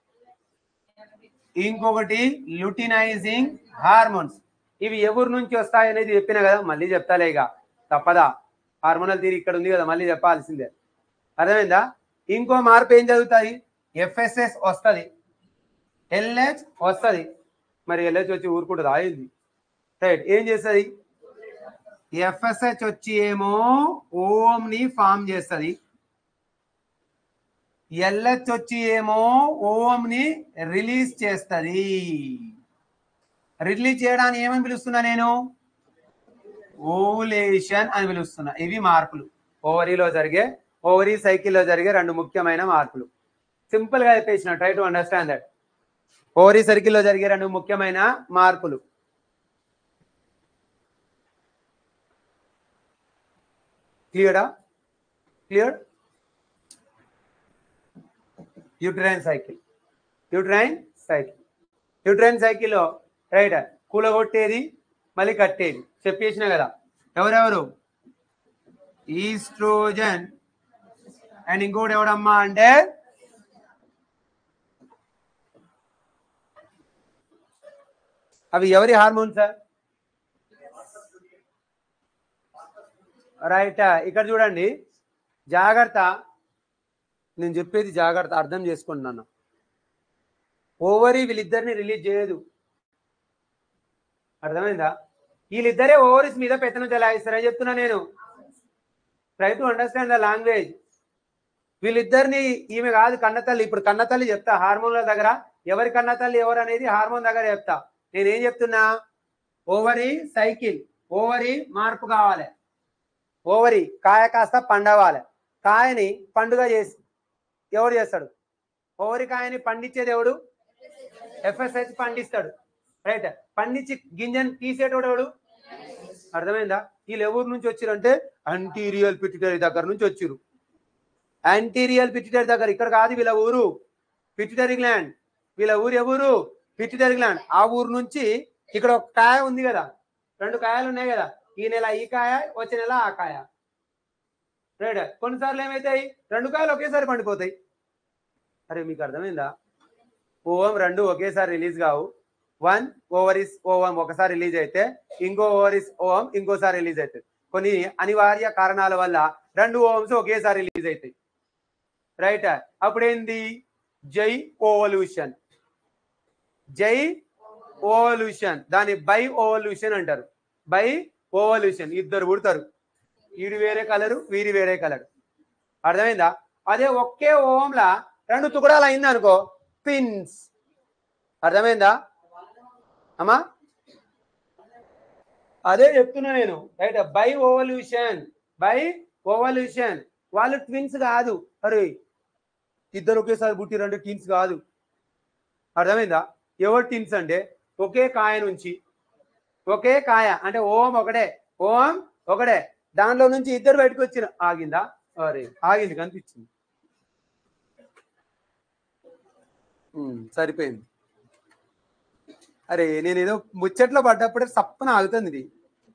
ఇంకొకటి లుటినైజింగ్ హార్మోన్స్ ఇవి ఎవరి నుంచి వస్తాయి అనేది చెప్పిన కదా మళ్ళీ చెప్తాలే ఇక తప్పదా హార్మోనల్ తీరి ఇక్కడ ఉంది కదా మళ్ళీ చెప్పాల్సిందే అర్థమైందా ఇంకో మార్పు ఏం జరుగుతుంది ఎఫ్ఎస్ఎస్ వస్తుంది ఎల్హెచ్ వస్తుంది మరి ఎల్హెచ్ వచ్చి ఊరుకుంటు రాయింది రైట్ ఏం చేస్తుంది ఎఫ్ఎస్హెచ్ వచ్చి ఏమో ఓంని ఫామ్ చేస్తుంది ఎల్హెచ్ వచ్చి ఏమో ఓంని రిలీజ్ చేస్తుంది రిలీజ్ చేయడానికి ఏమని పిలుస్తున్నా నేను ఓవులేషన్ అని పిలుస్తున్నా ఇవి మార్పులు ఓవరీలో జరిగే ఓవరీ సైకిల్లో జరిగే రెండు ముఖ్యమైన మార్పులు సింపుల్ గా చెప్పేసిన try to understand that ovary సర్కిల్లో జరిగే రెండు ముఖ్యమైన మార్పులు క్లియరా clear uterine cycle uterine cycle uterine సైకిల్లో రైట్ కూలగొట్టేది మళ్ళీ కట్టేది చెప్పేసిన కదా ఎవరెవరు ఈస్ట్రోజన్ అండ్ ఇంకోటి ఎవడమ్మా అంటే అవి ఎవరి హార్మోన్స్ సార్ రైట్ ఇక్కడ చూడండి జాగ్రత్త నేను చెప్పేది జాగ్రత్త అర్థం చేసుకోండి నాన్న ఓవరీ వీళ్ళిద్దరిని రిలీజ్ చేయదు అర్థమైందా వీళ్ళిద్దరే ఓవరీస్ మీద పెత్తనం చెలాయిస్తారని చెప్తున్నా నేను try to understand the language వీళ్ళిద్దరిని ఈమె కాదు కన్నతల్లి ఇప్పుడు కన్నతల్లి చెప్తా హార్మోన్ల దగ్గర ఎవరి కన్నతల్లి ఎవరు అనేది హార్మోన్ దగ్గర చెప్తా నేనేం చెప్తున్నా ఓవరీ సైకిల్ ఓవరీ మార్పు కావాలి ఓవరీ కాయ కాస్త పండవాలి కాయని పండుగ చేసి ఎవడు చేస్తాడు ఓవరి కాయని పండించేది ఎవడు ఎఫ్ఎస్హెచ్ పండిస్తాడు రైట్ పండించి గింజని తీసేటోడు ఎవడు అర్థమైందా వీళ్ళు ఎవరి నుంచి వచ్చిరంటే అంటీరియల్ పిట్యూటరీ దగ్గర నుంచి వచ్చిరు యాంటీరియల్ పిట్యూటరీ దగ్గర ఇక్కడ కాదు వీళ్ళ ఊరు పిట్యూటరీ గ్లాండ్ వీళ్ళ ఊరు ఎవరు పిట్యూటరీ గ్లాండ్ ఆ ఊరు నుంచి ఇక్కడ ఒక కాయ ఉంది కదా రెండు కాయలు ఉన్నాయి కదా ఈ నెల ఈ కాయ వచ్చే నెల ఆ కాయ రైట్ కొన్నిసార్లు ఏమవుతాయి రెండు కాయలు ఒకేసారి పండిపోతాయి అరే మీకు అర్థమైందా ఓవం రెండు ఒకేసారి రిలీజ్ కావు వన్ ఓవరిస్ ఓవం ఒకసారి రిలీజ్ అయితే ఇంకో ఓవరిస్ ఓవం ఇంకోసారి రిలీజ్ అవుతుంది కొన్ని అనివార్య కారణాల వల్ల రెండు ఓవమ్స్ ఒకేసారి రిలీజ్ అవుతాయి రైట్ అప్పుడేంది జై ఓవల్యూషన్ జై ఓవల్యూషన్ దాన్ని బై ఓవల్యూషన్ అంటారు బై ఓవల్యూషన్ ఇద్దరు పుడతారు వీడి వేరే కలరు వీరి వేరే కలర్ అర్థమైందా అదే ఒకే ఓంలా రెండు తుకడాలు అయింది అనుకో పిన్స్ అర్థమైందా అమ్మా అదే చెప్తున్నా నేను right bi ovulation bi ovulation వాళ్ళు ట్విన్స్ కాదు అరే ఇద్దరు ఒకేసారి పుట్టిరంటే ట్విన్స్ కాదు అర్థమైందా ఎవరు ట్విన్స్ అంటే ఒకే కాయ నుంచి ఒకే కాయ అంటే ఓం ఒకటే ఓం ఒకటే దానిలో నుంచి ఇద్దరు బయటకు వచ్చిన ఆగిందా అరే ఆగింది కనిపించింది ఉమ్, సరిపోయింది అరే నేను ఏదో ముచ్చట్లో పడ్డప్పుడే సప్పన ఆగుతుంది ఇది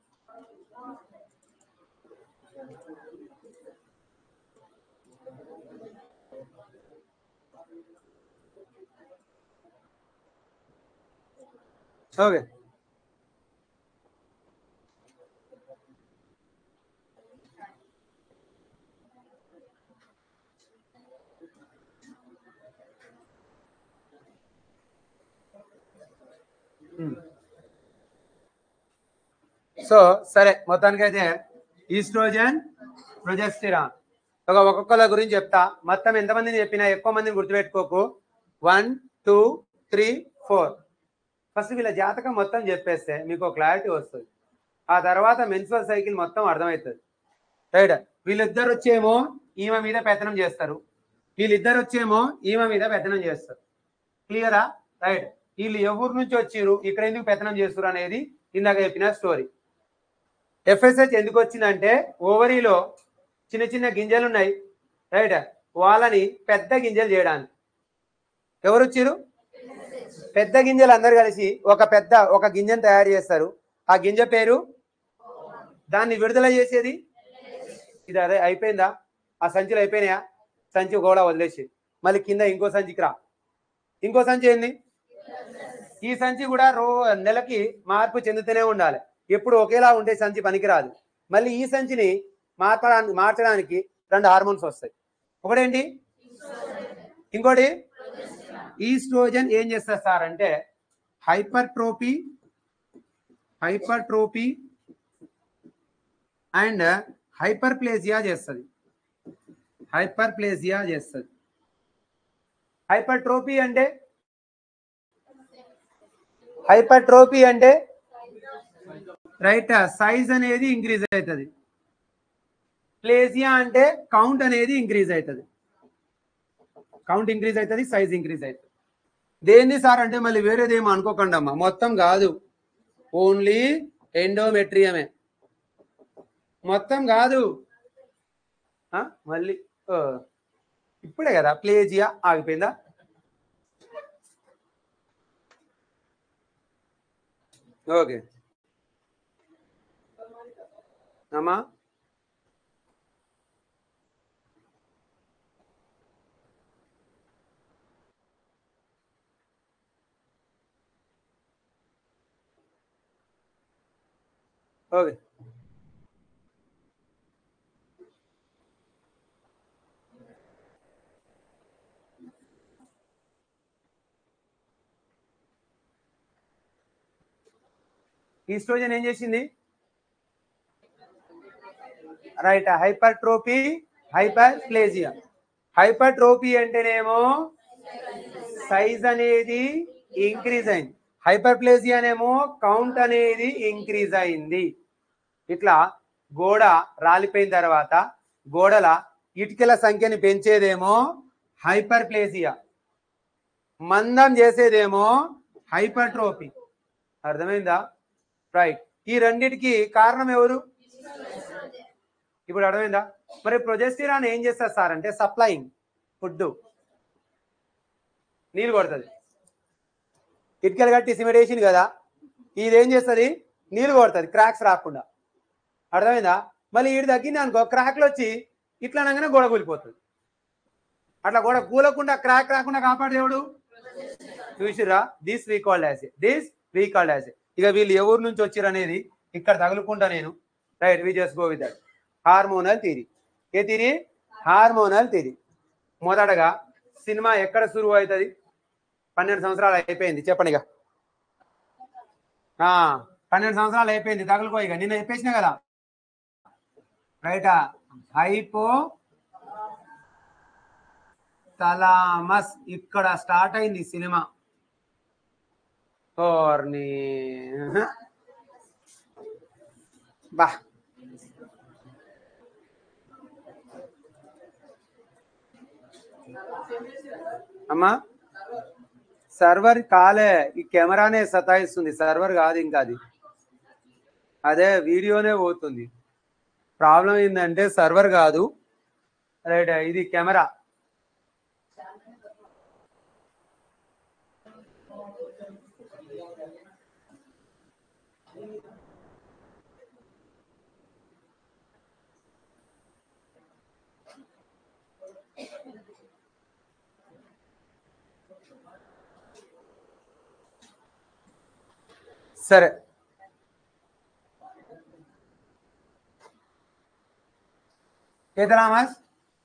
ఓకే సో సరే మొత్తానికైతే ఈస్ట్రోజన్ ప్రొజెస్టిరాన్ ఒక ఒక్కొక్కల గురించి చెప్తా మొత్తం ఎంతమందిని చెప్పినా ఎక్కువ మందిని గుర్తుపెట్టుకోకు one two three four first వీళ్ళ జాతకం మొత్తం చెప్పేస్తే మీకు క్లారిటీ వస్తుంది ఆ తర్వాత మెన్సువల్ సైకిల్ మొత్తం అర్థమవుతుంది రైట్ వీళ్ళిద్దరు వచ్చేమో ఈమె మీద పెత్తనం చేస్తారు వీళ్ళిద్దరు వచ్చేమో ఈమె మీద పెత్తనం చేస్తారు క్లియరా రైట్ వీళ్ళు ఎవరి నుంచి వచ్చిర్రు ఇక్కడ ఎందుకు పెత్తనం చేస్తారు అనేది ఇందాక చెప్పిన స్టోరీ ఎఫ్ఎస్హెచ్ ఎందుకు వచ్చిందంటే ఓవరీలో చిన్న చిన్న గింజలు ఉన్నాయి రైట్ వాళ్ళని పెద్ద గింజలు చేయడానికి ఎవరు వచ్చిర్రు పెద్ద గింజలు అందరు కలిసి ఒక పెద్ద ఒక గింజను తయారు చేస్తారు ఆ గింజ పేరు దాన్ని విడుదల చేసేది ఇది అదే అయిపోయిందా ఆ సంచులు అయిపోయినాయా సంచి గోడ వదిలేసి మళ్ళీ కింద ఇంకో సంచికి రా ఇంకో సంచి ఏంది ఈ సంచి కూడా రో నెలకి మార్పు చెందుతూనే ఉండాలి ఎప్పుడు ఒకేలా ఉండే సంచి పనికిరాదు మళ్ళీ ఈ సంచిని మార్పడానికి మార్చడానికి రెండు హార్మోన్స్ వస్తాయి ఒకటేంటి ఇంకోటి ఈస్ట్రోజన్ ఏం చేస్తారు సార్ అంటే హైపర్ట్రోపీ హైపర్ట్రోపీ అండ్ హైపర్ప్లేజియా చేస్తుంది హైపర్ప్లేజియా చేస్తుంది హైపర్ట్రోపీ అంటే హైపర్ట్రోపీ అంటే రైట్ సైజ్ అనేది ఇంక్రీజ్ అవుతుంది ప్లేజియా అంటే కౌంట్ అనేది ఇంక్రీజ్ అవుతుంది కౌంట్ ఇంక్రీజ్ అవుతుంది సైజ్ ఇంక్రీజ్ అవుతుంది దేన్ని సార్ అంటే మళ్ళీ వేరేది ఏమో అనుకోకండి అమ్మా మొత్తం కాదు ఓన్లీ ఎండోమెట్రియమే మొత్తం కాదు ఆ, మళ్ళీ ఓ, ఇప్పుడే కదా ప్లేజియా ఆగిపోయిందా ఓకే అమ్మా ఓకే ఈస్ట్రోజన్ ఏం చేసింది right hypertrophy hyperplasia hypertrophy అంటేనేమో సైజ్ అనేది ఇంక్రీజ్ అయింది హైపర్ ప్లేజియానేమో కౌంట్ అనేది ఇంక్రీజ్ అయింది ఇట్లా గోడ రాలిపోయిన తర్వాత గోడల ఇటుకల సంఖ్యని పెంచేదేమో హైపర్ ప్లేజియా మందం చేసేదేమో హైపర్ట్రోపీ అర్థమైందా రైట్ ఈ రెండిటికి కారణం ఎవరు ఇప్పుడు అర్థమైందా మరి ప్రొజెస్టిరాన్ ఏం చేస్తారు సార్ అంటే సప్లయింగ్ ఫుడ్ నీళ్ళు కొడుతుంది ఇటుకలు కట్టి సిమెంట్ వేసింది కదా ఇది ఏం చేస్తుంది నీళ్ళు కొడుతుంది క్రాక్స్ రాకుండా అర్థమైందా మళ్ళీ ఈడు తగ్గింది అనుకో క్రాక్లు వచ్చి ఇట్లా అనగానే గోడ కూలిపోతుంది అట్లా గోడ కూలకుండా క్రాక్ రాకుండా కాపాడు దేవుడు చూసిరా this we called as this we called as ఇక వీళ్ళు ఎవరి నుంచి వచ్చిర్రు అనేది ఇక్కడ తగులుకుంటా నేను right we just go with that hormonal theory a theory hormonal theory మొదటగా సినిమా ఎక్కడ సురువు అవుతుంది పన్నెండు సంవత్సరాలు అయిపోయింది చెప్పండి ఇక ఆ, పన్నెండు సంవత్సరాలు అయిపోయింది తగులుకో ఇక నిన్న చెప్పేసిన కదా రైటా హైపో తలామస్ ఇక్కడ స్టార్ట్ అయింది సినిమా ఓర్ని బా అమ్మా సర్వర్ కాలే ఈ కెమెరానే సతాయిస్తుంది సర్వర్ కాదు ఇంకా అది అదే వీడియోనే పోతుంది ప్రాబ్లం ఏంటంటే సర్వర్ కాదు రైట్ ఇది కెమెరా సరే ఏ తలామస్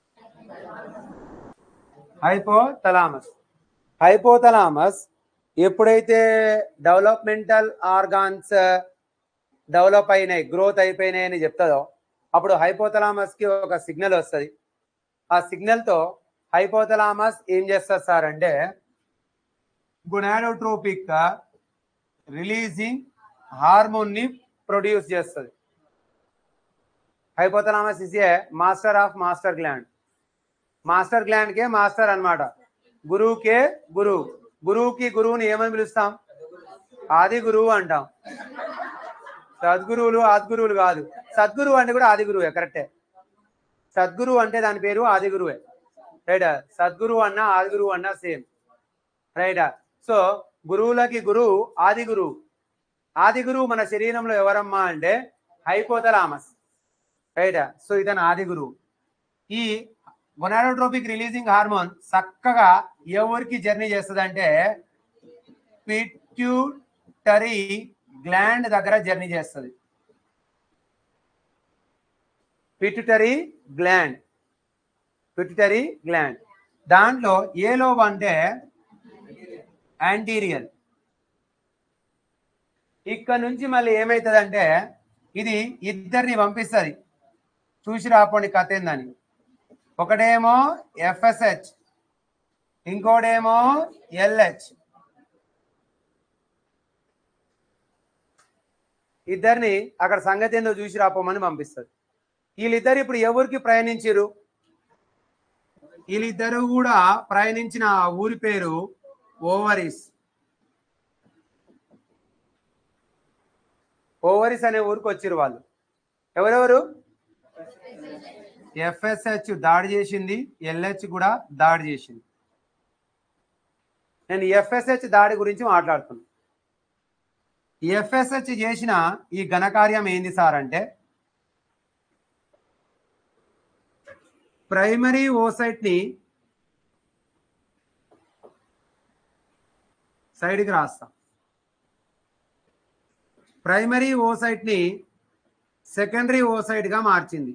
హైపోతలామస్ హైపోతలామస్ ఎప్పుడైతే డెవలప్మెంటల్ ఆర్గాన్స్ డెవలప్ అయినాయి గ్రోత్ అయిపోయినాయి అని చెప్తుందో అప్పుడు హైపోతలామస్ కి ఒక సిగ్నల్ వస్తుంది ఆ సిగ్నల్ తో హైపోతలామస్ ఏం చేస్తారు సార్ అంటే గునాడోట్రోపిక్ రిలీజింగ్ హార్మోన్ ని ప్రొడ్యూస్ చేస్తుంది hypothalamus is a master of master gland master gland కే మాస్టర్ అన్నమాట గురువుకే గురువు గురువుకి గురువుని ఏమని పిలుస్తాం ఆది గురువు అంటాం సద్గురువులు ఆదిగురువులు కాదు సద్గురువు అంటే కూడా ఆది గురువే కరెక్టే సద్గురువు అంటే దాని పేరు ఆది గురువే రైట్ సద్గురువు అన్న ఆది గురువు అన్న సేమ్ రైట్ సో గురువులకి గురువు ఆది గురువు ఆది గురువు మన శరీరంలో ఎవరమ్మా అంటే హైపోతలామస్ రైట్ సో ఇతను ఆది గురువు ఈ గొనాడోట్రోపిక్ రిలీజింగ్ హార్మోన్ చక్కగా ఎవరికి జర్నీ చేస్తుంది అంటే పిట్యూటరీ గ్లాండ్ దగ్గర జర్నీ చేస్తుంది పిట్యూటరీ గ్లాండ్ పిట్యూటరీ గ్లాండ్ దాంట్లో ఏ లోబ్ అంటే యాంటీరియల్ ఇక్కడ నుంచి మళ్ళీ ఏమవుతుందంటే ఇది ఇద్దరిని పంపిస్తుంది చూసి రాపోండి కథ ఏందని ఒకటేమో ఎఫ్ఎస్హెచ్ ఇంకోటేమో ఎల్హెచ్ ఇద్దరిని అక్కడ సంగతి ఏందో చూసి రాపోమని పంపిస్తుంది వీళ్ళిద్దరు ఇప్పుడు ఎవరికి ప్రయాణించారు వీళ్ళిద్దరు కూడా ప్రయాణించిన ఆ ఊరి పేరు ఓవరీస్ ఓవరీస్ అనే ఊరికి వచ్చిరు వాళ్ళు ఎవరెవరు ఎఫ్ఎస్హెచ్ దాడి చేసింది ఎల్హెచ్ కూడా దాడి చేసింది నేను ఎఫ్ఎస్హెచ్ దాడి గురించి మాట్లాడుతున్నా ఎఫ్ఎస్హెచ్ చేసిన ఈ ఘనకార్యం ఏంది సార్ అంటే ప్రైమరీ ఓసైట్ ని సైడ్కి రాస్తా ప్రైమరీ ఓసైట్ ని సెకండరీ ఓసైట్ గా మార్చింది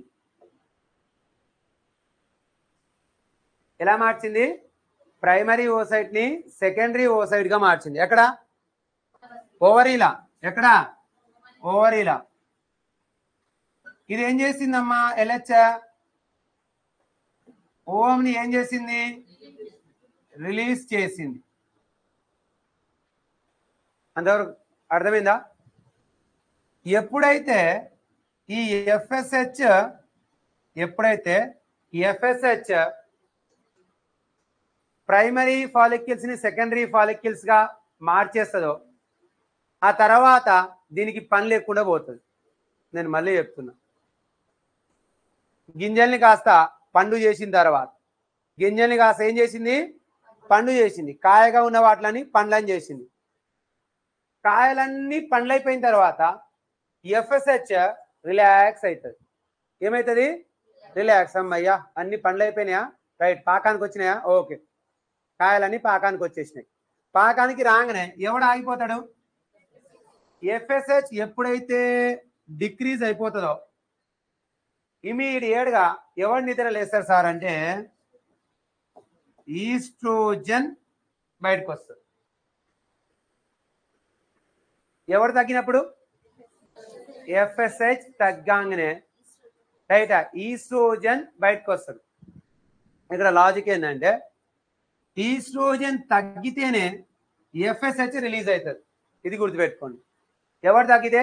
ఎలా మార్చింది ప్రైమరీ ఓసైట్ ని సెకండరీ ఓసైట్ గా మార్చింది ఎక్కడ ఓవరీలా ఎక్కడ ఓవరీలా ఇది ఏం చేసిందమ్మా ఎల్హెచ్ ఓంని ఏం చేసింది రిలీజ్ చేసింది అంతవరకు అర్థమైందా ఎప్పుడైతే ఈ ఎఫ్ఎస్హెచ్ ఎప్పుడైతే ఎఫ్ఎస్హెచ్ ప్రైమరీ ఫాలిక్యూల్స్ ని సెకండరీ ఫాలిక్యూల్స్ గా మార్చేస్తుందో ఆ తర్వాత దీనికి పని లేకుండా పోతుంది నేను మళ్ళీ చెప్తున్నా గింజల్ని కాస్త పండు చేసిన తర్వాత గింజల్ని కాస్త ఏం చేసింది పండు చేసింది కాయగా ఉన్న వాటిని పండ్లని చేసింది కాయలన్నీ పండ్లైపోయిన తర్వాత ఎఫ్ఎస్హెచ్ రిలాక్స్ అవుతుంది ఏమవుతుంది రిలాక్స్ అమ్మయ్యా అన్ని పండ్లు అయిపోయినాయా రైట్ పాకానికి వచ్చినాయా ఓకే కాయలన్నీ పాకానికి వచ్చేసినాయి పాకానికి రాగానే ఎవడు ఆగిపోతాడు ఎఫ్ఎస్హెచ్ ఎప్పుడైతే డిక్రీజ్ అయిపోతుందో ఇమీడియట్ గా ఎవరు నిద్ర లేస్తారు సార్ అంటే ఈస్ట్రోజన్ బయటకు వస్తుంది ఎవరు తగ్గినప్పుడు ఎఫ్ఎస్హెచ్ తగ్గంగానే రైట్ ఈస్ట్రోజన్ బయటకు వస్తుంది ఇక్కడ లాజిక్ ఏంటంటే ఈస్ట్రోజన్ తగ్గితేనే ఎఫ్ఎస్హెచ్ రిలీజ్ అవుతుంది ఇది గుర్తుపెట్టుకోండి ఎవరు తగ్గితే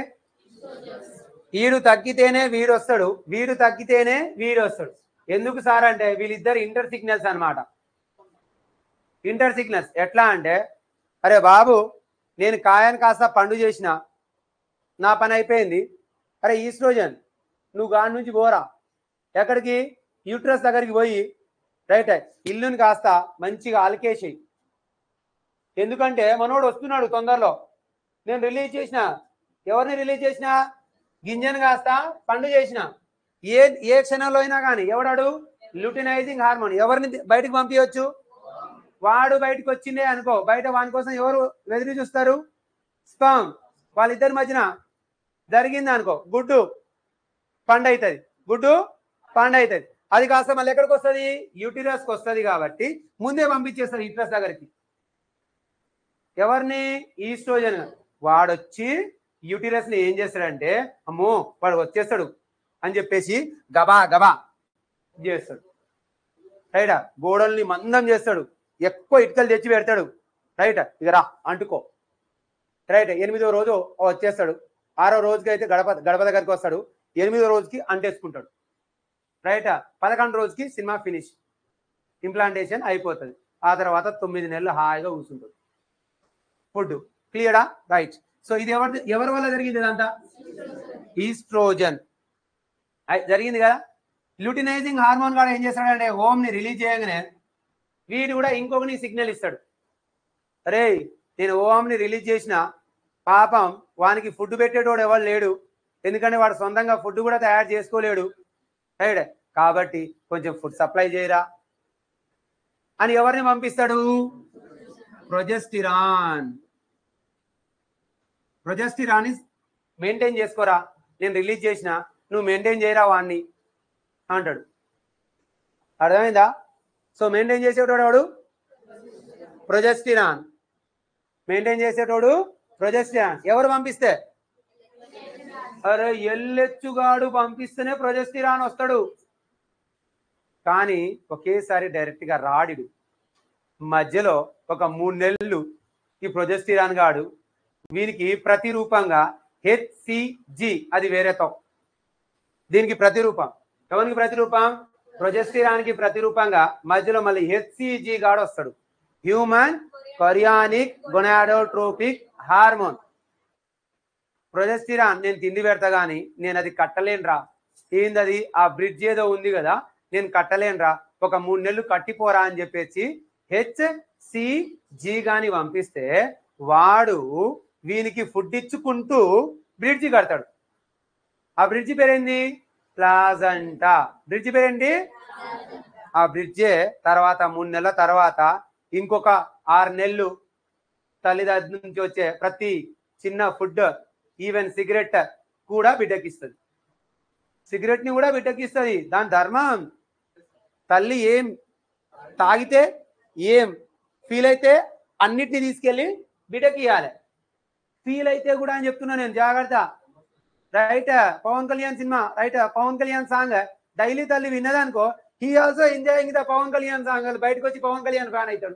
వీడు తగ్గితేనే వీడు వస్తాడు వీడు తగ్గితేనే వీడు వస్తాడు ఎందుకు సార్ అంటే వీళ్ళిద్దరు ఇంటర్ సిగ్నల్స్ అన్నమాట ఇంటర్ సిగ్నల్స్ ఎట్లా అంటే అరే బాబు నేను కాయను కాస్త పండు చేసిన నా పని అయిపోయింది అరే ఈస్ట్రోజన్ నువ్వు గాడి నుంచి పోరా ఎక్కడికి యూట్రస్ దగ్గరికి పోయి రైట్ ఇల్లుని కాస్త మంచిగా అలకేసేయి ఎందుకంటే మనోడు వస్తున్నాడు తొందరలో నేను రిలీజ్ చేసిన ఎవరిని రిలీజ్ చేసిన గింజను కాస్త పండు చేసిన ఏ ఏ క్షణంలో అయినా కానీ ఎవడాడు ల్యూటినైజింగ్ హార్మోన్ ఎవరిని బయటకు పంపించవచ్చు వాడు బయటకు వచ్చిందే అనుకో బయట వాని కోసం ఎవరు వెదిరి చూస్తారు స్పామ్ వాళ్ళిద్దరి మధ్యన జరిగింది అనుకో గుడ్డు పండు అవుతుంది గుడ్డు పండు అవుతుంది అది కాస్త మళ్ళీ ఎక్కడికి వస్తుంది యూటిరస్కి వస్తుంది కాబట్టి ముందే పంపించేస్తారు యూటిరస్ దగ్గరికి ఎవరిని ఈస్ట్రోజన్ వాడొచ్చి యూటిరస్ ని ఏం చేస్తాడంటే అమ్మో వాడు వచ్చేస్తాడు అని చెప్పేసి గబా గబా చేస్తాడు రైటా గోడల్ని మందం చేస్తాడు ఎక్కువ ఇటుకలు తెచ్చి పెడతాడు రైట్ ఇక రా అంటుకో రైట్ ఎనిమిదో రోజు వచ్చేస్తాడు ఆరో రోజుకి అయితే గడప గడప దగ్గరికి వస్తాడు ఎనిమిదో రోజుకి అంటేసుకుంటాడు రైట్ పదకొండు రోజుకి సినిమా ఫినిష్ ఇంప్లాంటేషన్ అయిపోతుంది ఆ తర్వాత తొమ్మిది నెలలు హాయిగా కూర్చుంటుంది ఫుడ్ క్లియరా రైట్ సో ఇది ఎవరి ఎవరి వల్ల జరిగింది ఇదంతా ఈస్ట్రోజన్ అయ్ జరిగింది కదా ల్యూటినైజింగ్ హార్మోన్ కూడా ఏం చేస్తాడంటే హోమ్ ని రిలీజ్ చేయగానే వీడు కూడా ఇంకొకని సిగ్నల్ ఇస్తాడు అరే నేను ఓం ని రిలీజ్ చేసిన పాపం వానికి ఫుడ్ పెట్టేటోడు ఎవరు లేడు ఎందుకంటే వాడు సొంతంగా ఫుడ్ కూడా తయారు చేసుకోలేడు రైట్ కాబట్టి కొంచెం ఫుడ్ సప్లై చేయరా అని ఎవరిని పంపిస్తాడు ప్రొజెస్టిరాన్ ప్రొజెస్టిరాన్ మెయింటైన్ చేసుకోరా నేను రిలీజ్ చేసిన నువ్వు మెయింటైన్ చేయరా వాడిని అంటాడు అర్థమైందా సో మెయింటైన్ చేసేటోడు వాడు ప్రొజెస్టిరాన్ మెయింటైన్ చేసేటోడు ప్రొజెస్టిరాన్ ఎవరు పంపిస్తే అరే ఎల్లెచ్చుగాడు పంపిస్తేనే ప్రొజెస్టిరాన్ వస్తాడు కానీ ఒకేసారి డైరెక్ట్ గా రాడిడు మధ్యలో ఒక మూడు నెలలు ఈ ప్రొజెస్టిరాన్ గాడు వీనికి ప్రతిరూపంగా హెచ్సిజి అది వేరేతో దీనికి ప్రతిరూపం ఎవరికి ప్రతిరూపం ప్రొజెస్టిరానికి ప్రతిరూపంగా మధ్యలో మళ్ళీ హెచ్సిజి గాడు వస్తాడు human chorionic gonadotropic hormone progesterone నేను తిండి పెడతా గానీ నేను అది కట్టలేనురా ఏందది ఆ బ్రిడ్జ్ ఏదో ఉంది కదా నేను కట్టలేనురా ఒక మూడు నెలలు కట్టిపోరా అని చెప్పేసి హెచ్ జి గాని పంపిస్తే వాడు వీనికి ఫుడ్ ఇచ్చుకుంటూ బ్రిడ్జి కడతాడు ఆ బ్రిడ్జి పేరేంది ప్లాజంటా బ్రిడ్జి పేరేంటి ఆ బ్రిడ్జే తర్వాత మూడు నెలల తర్వాత ఇంకొక ఆరు నెలలు తల్లిదండ్రుల నుంచి వచ్చే ప్రతి చిన్న ఫుడ్ ఈవెన్ సిగరెట్ కూడా బిడ్డకిస్తుంది సిగరెట్ ని కూడా బిడ్డకిస్తుంది దాని ధర్మం తల్లి ఏం తాగితే ఏం ఫీల్ అయితే అన్నిటిని తీసుకెళ్ళి బిడ్డకి ఇవ్వాలి ఫీల్ అయితే కూడా అని చెప్తున్నా నేను జాగ్రత్త right Pawan Kalyan cinema right Pawan Kalyan song daily తల్లి విన్నదనుకో he also enjoying the Pawan Kalyan song బయటకు వచ్చి పవన్ కళ్యాణ్ ఫ్యాన్ అవుతాడు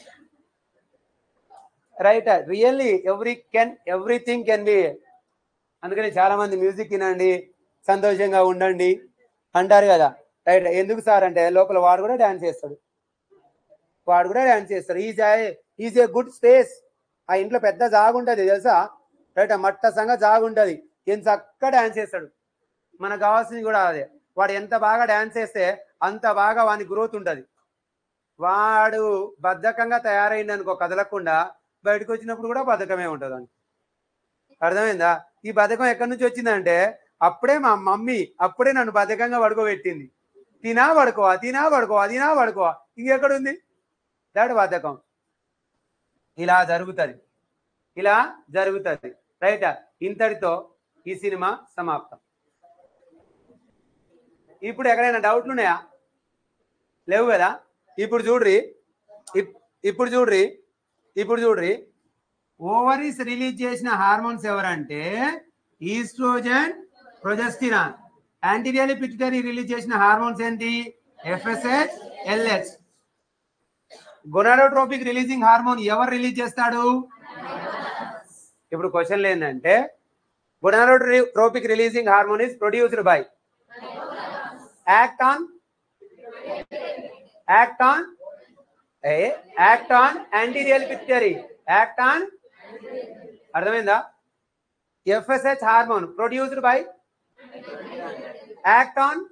right really every can everything can be అందుకని చాలా మంది మ్యూజిక్ వినండి సంతోషంగా ఉండండి అంటారు కదా రైట్ ఎందుకు సార్ అంటే లోపల వాడు కూడా డాన్స్ చేస్తాడు వాడు కూడా డాన్స్ చేస్తాడు is is a good space ఆ ఇంట్లో పెద్ద జాగు ఉంటుంది తెలుసా రైట్ మట్ట సంగ జాగు ఉంటుంది ఎంత చక్కగా డాన్స్ చేస్తాడు మనకు కావాల్సింది కూడా అదే వాడు ఎంత బాగా డాన్స్ చేస్తే అంత బాగా వాని గ్రోత్ ఉంటుంది వాడు బద్ధకంగా తయారైంది అనుకో కదలకుండా బయటకు వచ్చినప్పుడు కూడా బద్ధకమే ఉంటుంది అని అర్థమైందా ఈ బద్ధకం ఎక్కడి నుంచి వచ్చిందంటే అప్పుడే మా మమ్మీ అప్పుడే నన్ను బద్ధకంగా పడుకోబెట్టింది తినా పడుకోవా తినా పడుకోవా తినా పడుకోవా ఇంకెక్కడుంది దాడు బద్ధకం ఇలా జరుగుతుంది ఇలా జరుగుతుంది రైట్ ఇంతటితో ఈ సినిమా సమాప్తం ఇప్పుడు ఎక్కడైనా డౌట్లు ఉన్నాయా లేవు కదా ఇప్పుడు చూడ్రి ఇప్- ఇప్పుడు చూడ్రి ఇప్పుడు చూడ్రి ఓవరీస్ రిలీజ్ చేసిన హార్మోన్స్ ఎవరంటే oestrogen progesterone anteriorly pituitary release చేసిన హార్మోన్స్ ఏంటి FSH LH gonadotropic releasing hormone ఎవరు రిలీజ్ చేస్తాడు ఇప్పుడు క్వశ్చన్ ఏంటంటే gonadotropic releasing hormone is produced by act on act on a act on anterior pituitary act on అర్థమైందా FSH hormone produced by act on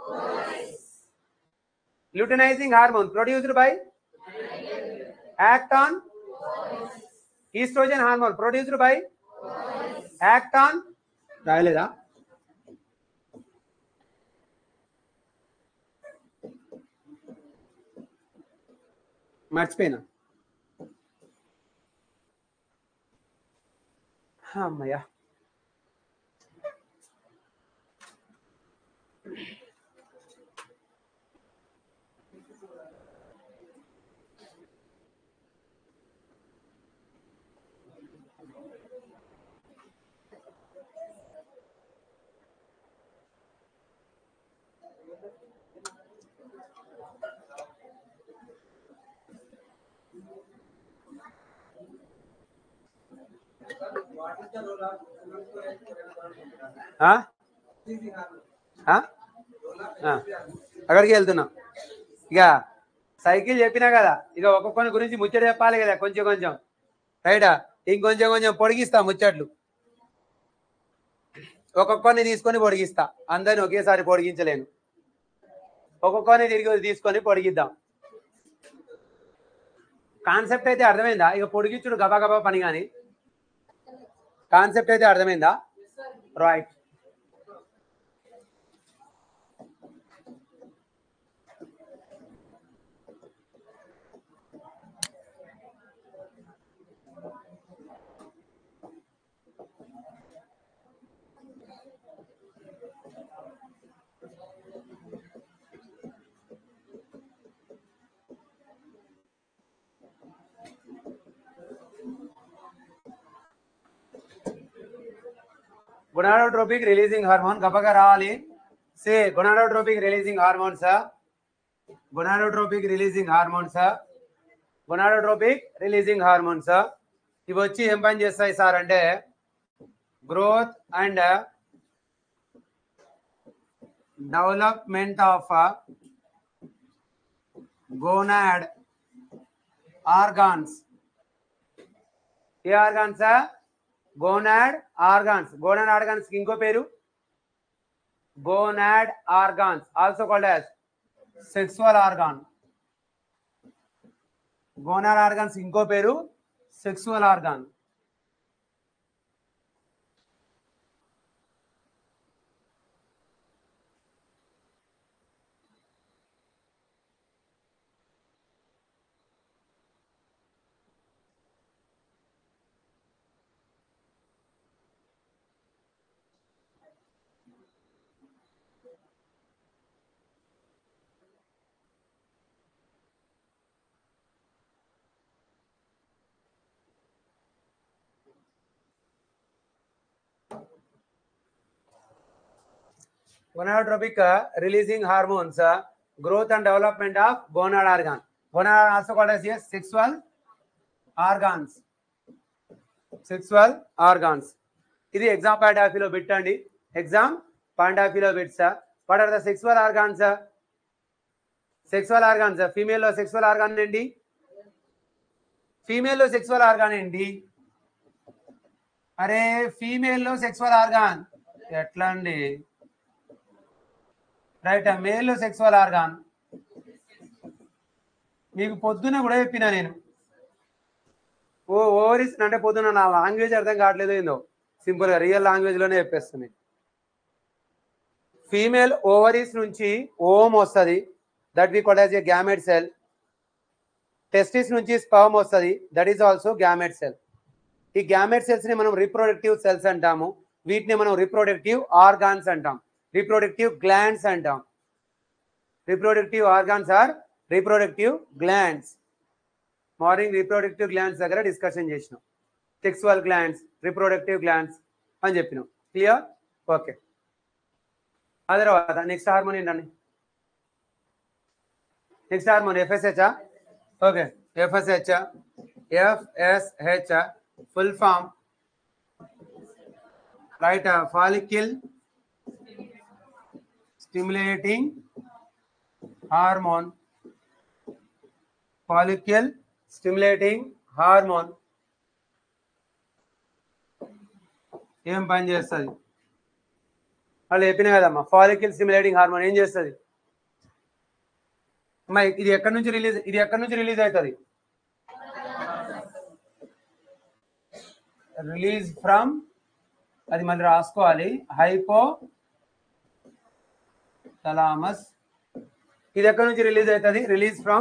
luteinizing hormone produced by act on oestrogen hormone produced by act on రాయలేదా మర్చిపోయినా అమ్మయ్యా ఆ? ఆ? ఆ. అక్కడికి వెళ్తున్నా ఇక సైకిల్ చెప్పినా కదా ఇక ఒక్కొక్కరి గురించి ముచ్చట చెప్పాలి కదా కొంచెం కొంచెం రైటా ఇంకొంచెం కొంచెం పొడిగిస్తా ముచ్చట్లు ఒక్కొక్కరిని తీసుకొని పొడిగిస్తా అందరిని ఒకేసారి పొడిగించలేను ఒక్కొక్కరిని తిరిగి తీసుకొని పొడిగిద్దాం కాన్సెప్ట్ అయితే అర్థమైందా ఇక పొడిగించుడు గబా గబా పని కానీ కాన్సెప్ట్ అయితే అర్థమైందా రైట్ గుణాడోట్రోపిక్ రిలీజింగ్ హార్మోన్ గబగా రావాలి say gonadotropic releasing hormones gonadotropic releasing hormones gonadotropic releasing hormones ఇవి వచ్చి ఏం పని చేస్తాయి సార్ అంటే growth and development of gonad organs a organs gonad organs gonad organs కి ఇంకో పేరు gonad organs also called as sexual organ gonad organs ఇంకో పేరు sexual organ gonadotropic uh, releasing hormones uh, growth and development of gonad organ gonad are also called as yes, sexual organs sexual organs ఇది exam point of వ్యూలో పెట్టండి exam point of వ్యూలో పెట్టా what are the sexual organs sexual organs ఫీమేల్లో sexual organ ఏంటి ఫీమేల్లో sexual organ ఏంటి అరే ఫీమేల్లో సెక్సువల్ ఆర్గాన్ ఎట్లా అండి రైట్ మేల్లో సెక్సువల్ ఆర్గాన్ మీకు పొద్దున కూడా చెప్పిన నేను ఓ ఓవరీస్ అంటే పొద్దున నా లాంగ్వేజ్ అర్థం కావట్లేదు ఏందో సింపుల్ గా రియల్ లాంగ్వేజ్ లోనే చెప్పేస్తాను ఫీమేల్ ఓవరీస్ నుంచి ఓమ్ వస్తుంది that we call as a gamete cell testes నుంచి స్పర్మ్ వస్తుంది that is also gamete cell ఈ గ్యామెట్ సెల్స్ ని మనం రిప్రొడక్టివ్ సెల్స్ అంటాము వీటిని మనం రిప్రొడక్టివ్ ఆర్గాన్స్ అంటాం రిప్రొడక్టివ్ గ్లాండ్స్ అంటాం reproductive organs are reproductive glands morning reproductive glands దగ్గర డిస్కషన్ చేసినాం సెక్సువల్ గ్లాండ్స్ రిప్రొడక్టివ్ గ్లాండ్స్ అని చెప్పినాం క్లియర్ ఓకే ఆ తర్వాత నెక్స్ట్ హార్మోన్ ఏంటండి next hormone FSH okay FSH FSH full form right follicle stimulating hormone follicle stimulating hormone ఏం పని చేస్తుంది వాళ్ళు చెప్పిన కదమ్మా ఫాలిక్యుల్ స్టిమ్యులేటింగ్ హార్మోన్ ఏం చేస్తుంది అమ్మా ఇది ఎక్కడి నుంచి రిలీజ్ ఇది ఎక్కడి నుంచి రిలీజ్ అవుతుంది రిలీజ్ ఫ్రమ్ అది మళ్ళీ రాసుకోవాలి హైపో తలామస్ ఇది ఎక్కడి నుంచి రిలీజ్ అవుతుంది release from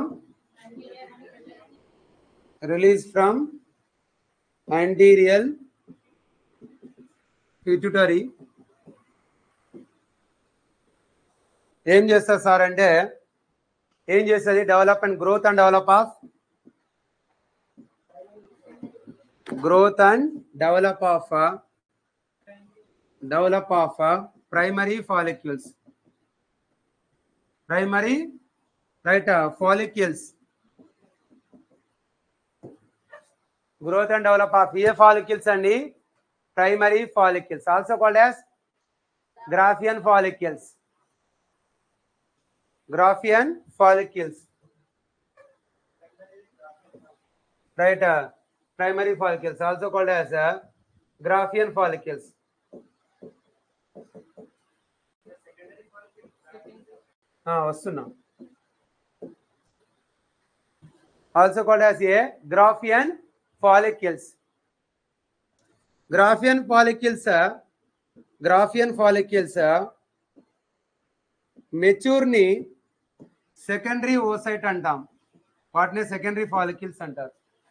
release from anterior pituitary ఏం చేస్తారు సార్ అంటే ఏం చేస్తుంది development growth and develop of growth and develop of develop of primary follicles primary right follicles growth and develop of a follicles అండి primary follicles also called as Graafian follicles Graafian follicles right primary follicles also called as Graafian follicles వస్తున్నా also called as a Graafian follicles Graafian follicles Graafian follicles mature ని secondary oocyte అంటాం వాటిని secondary follicles అంటారు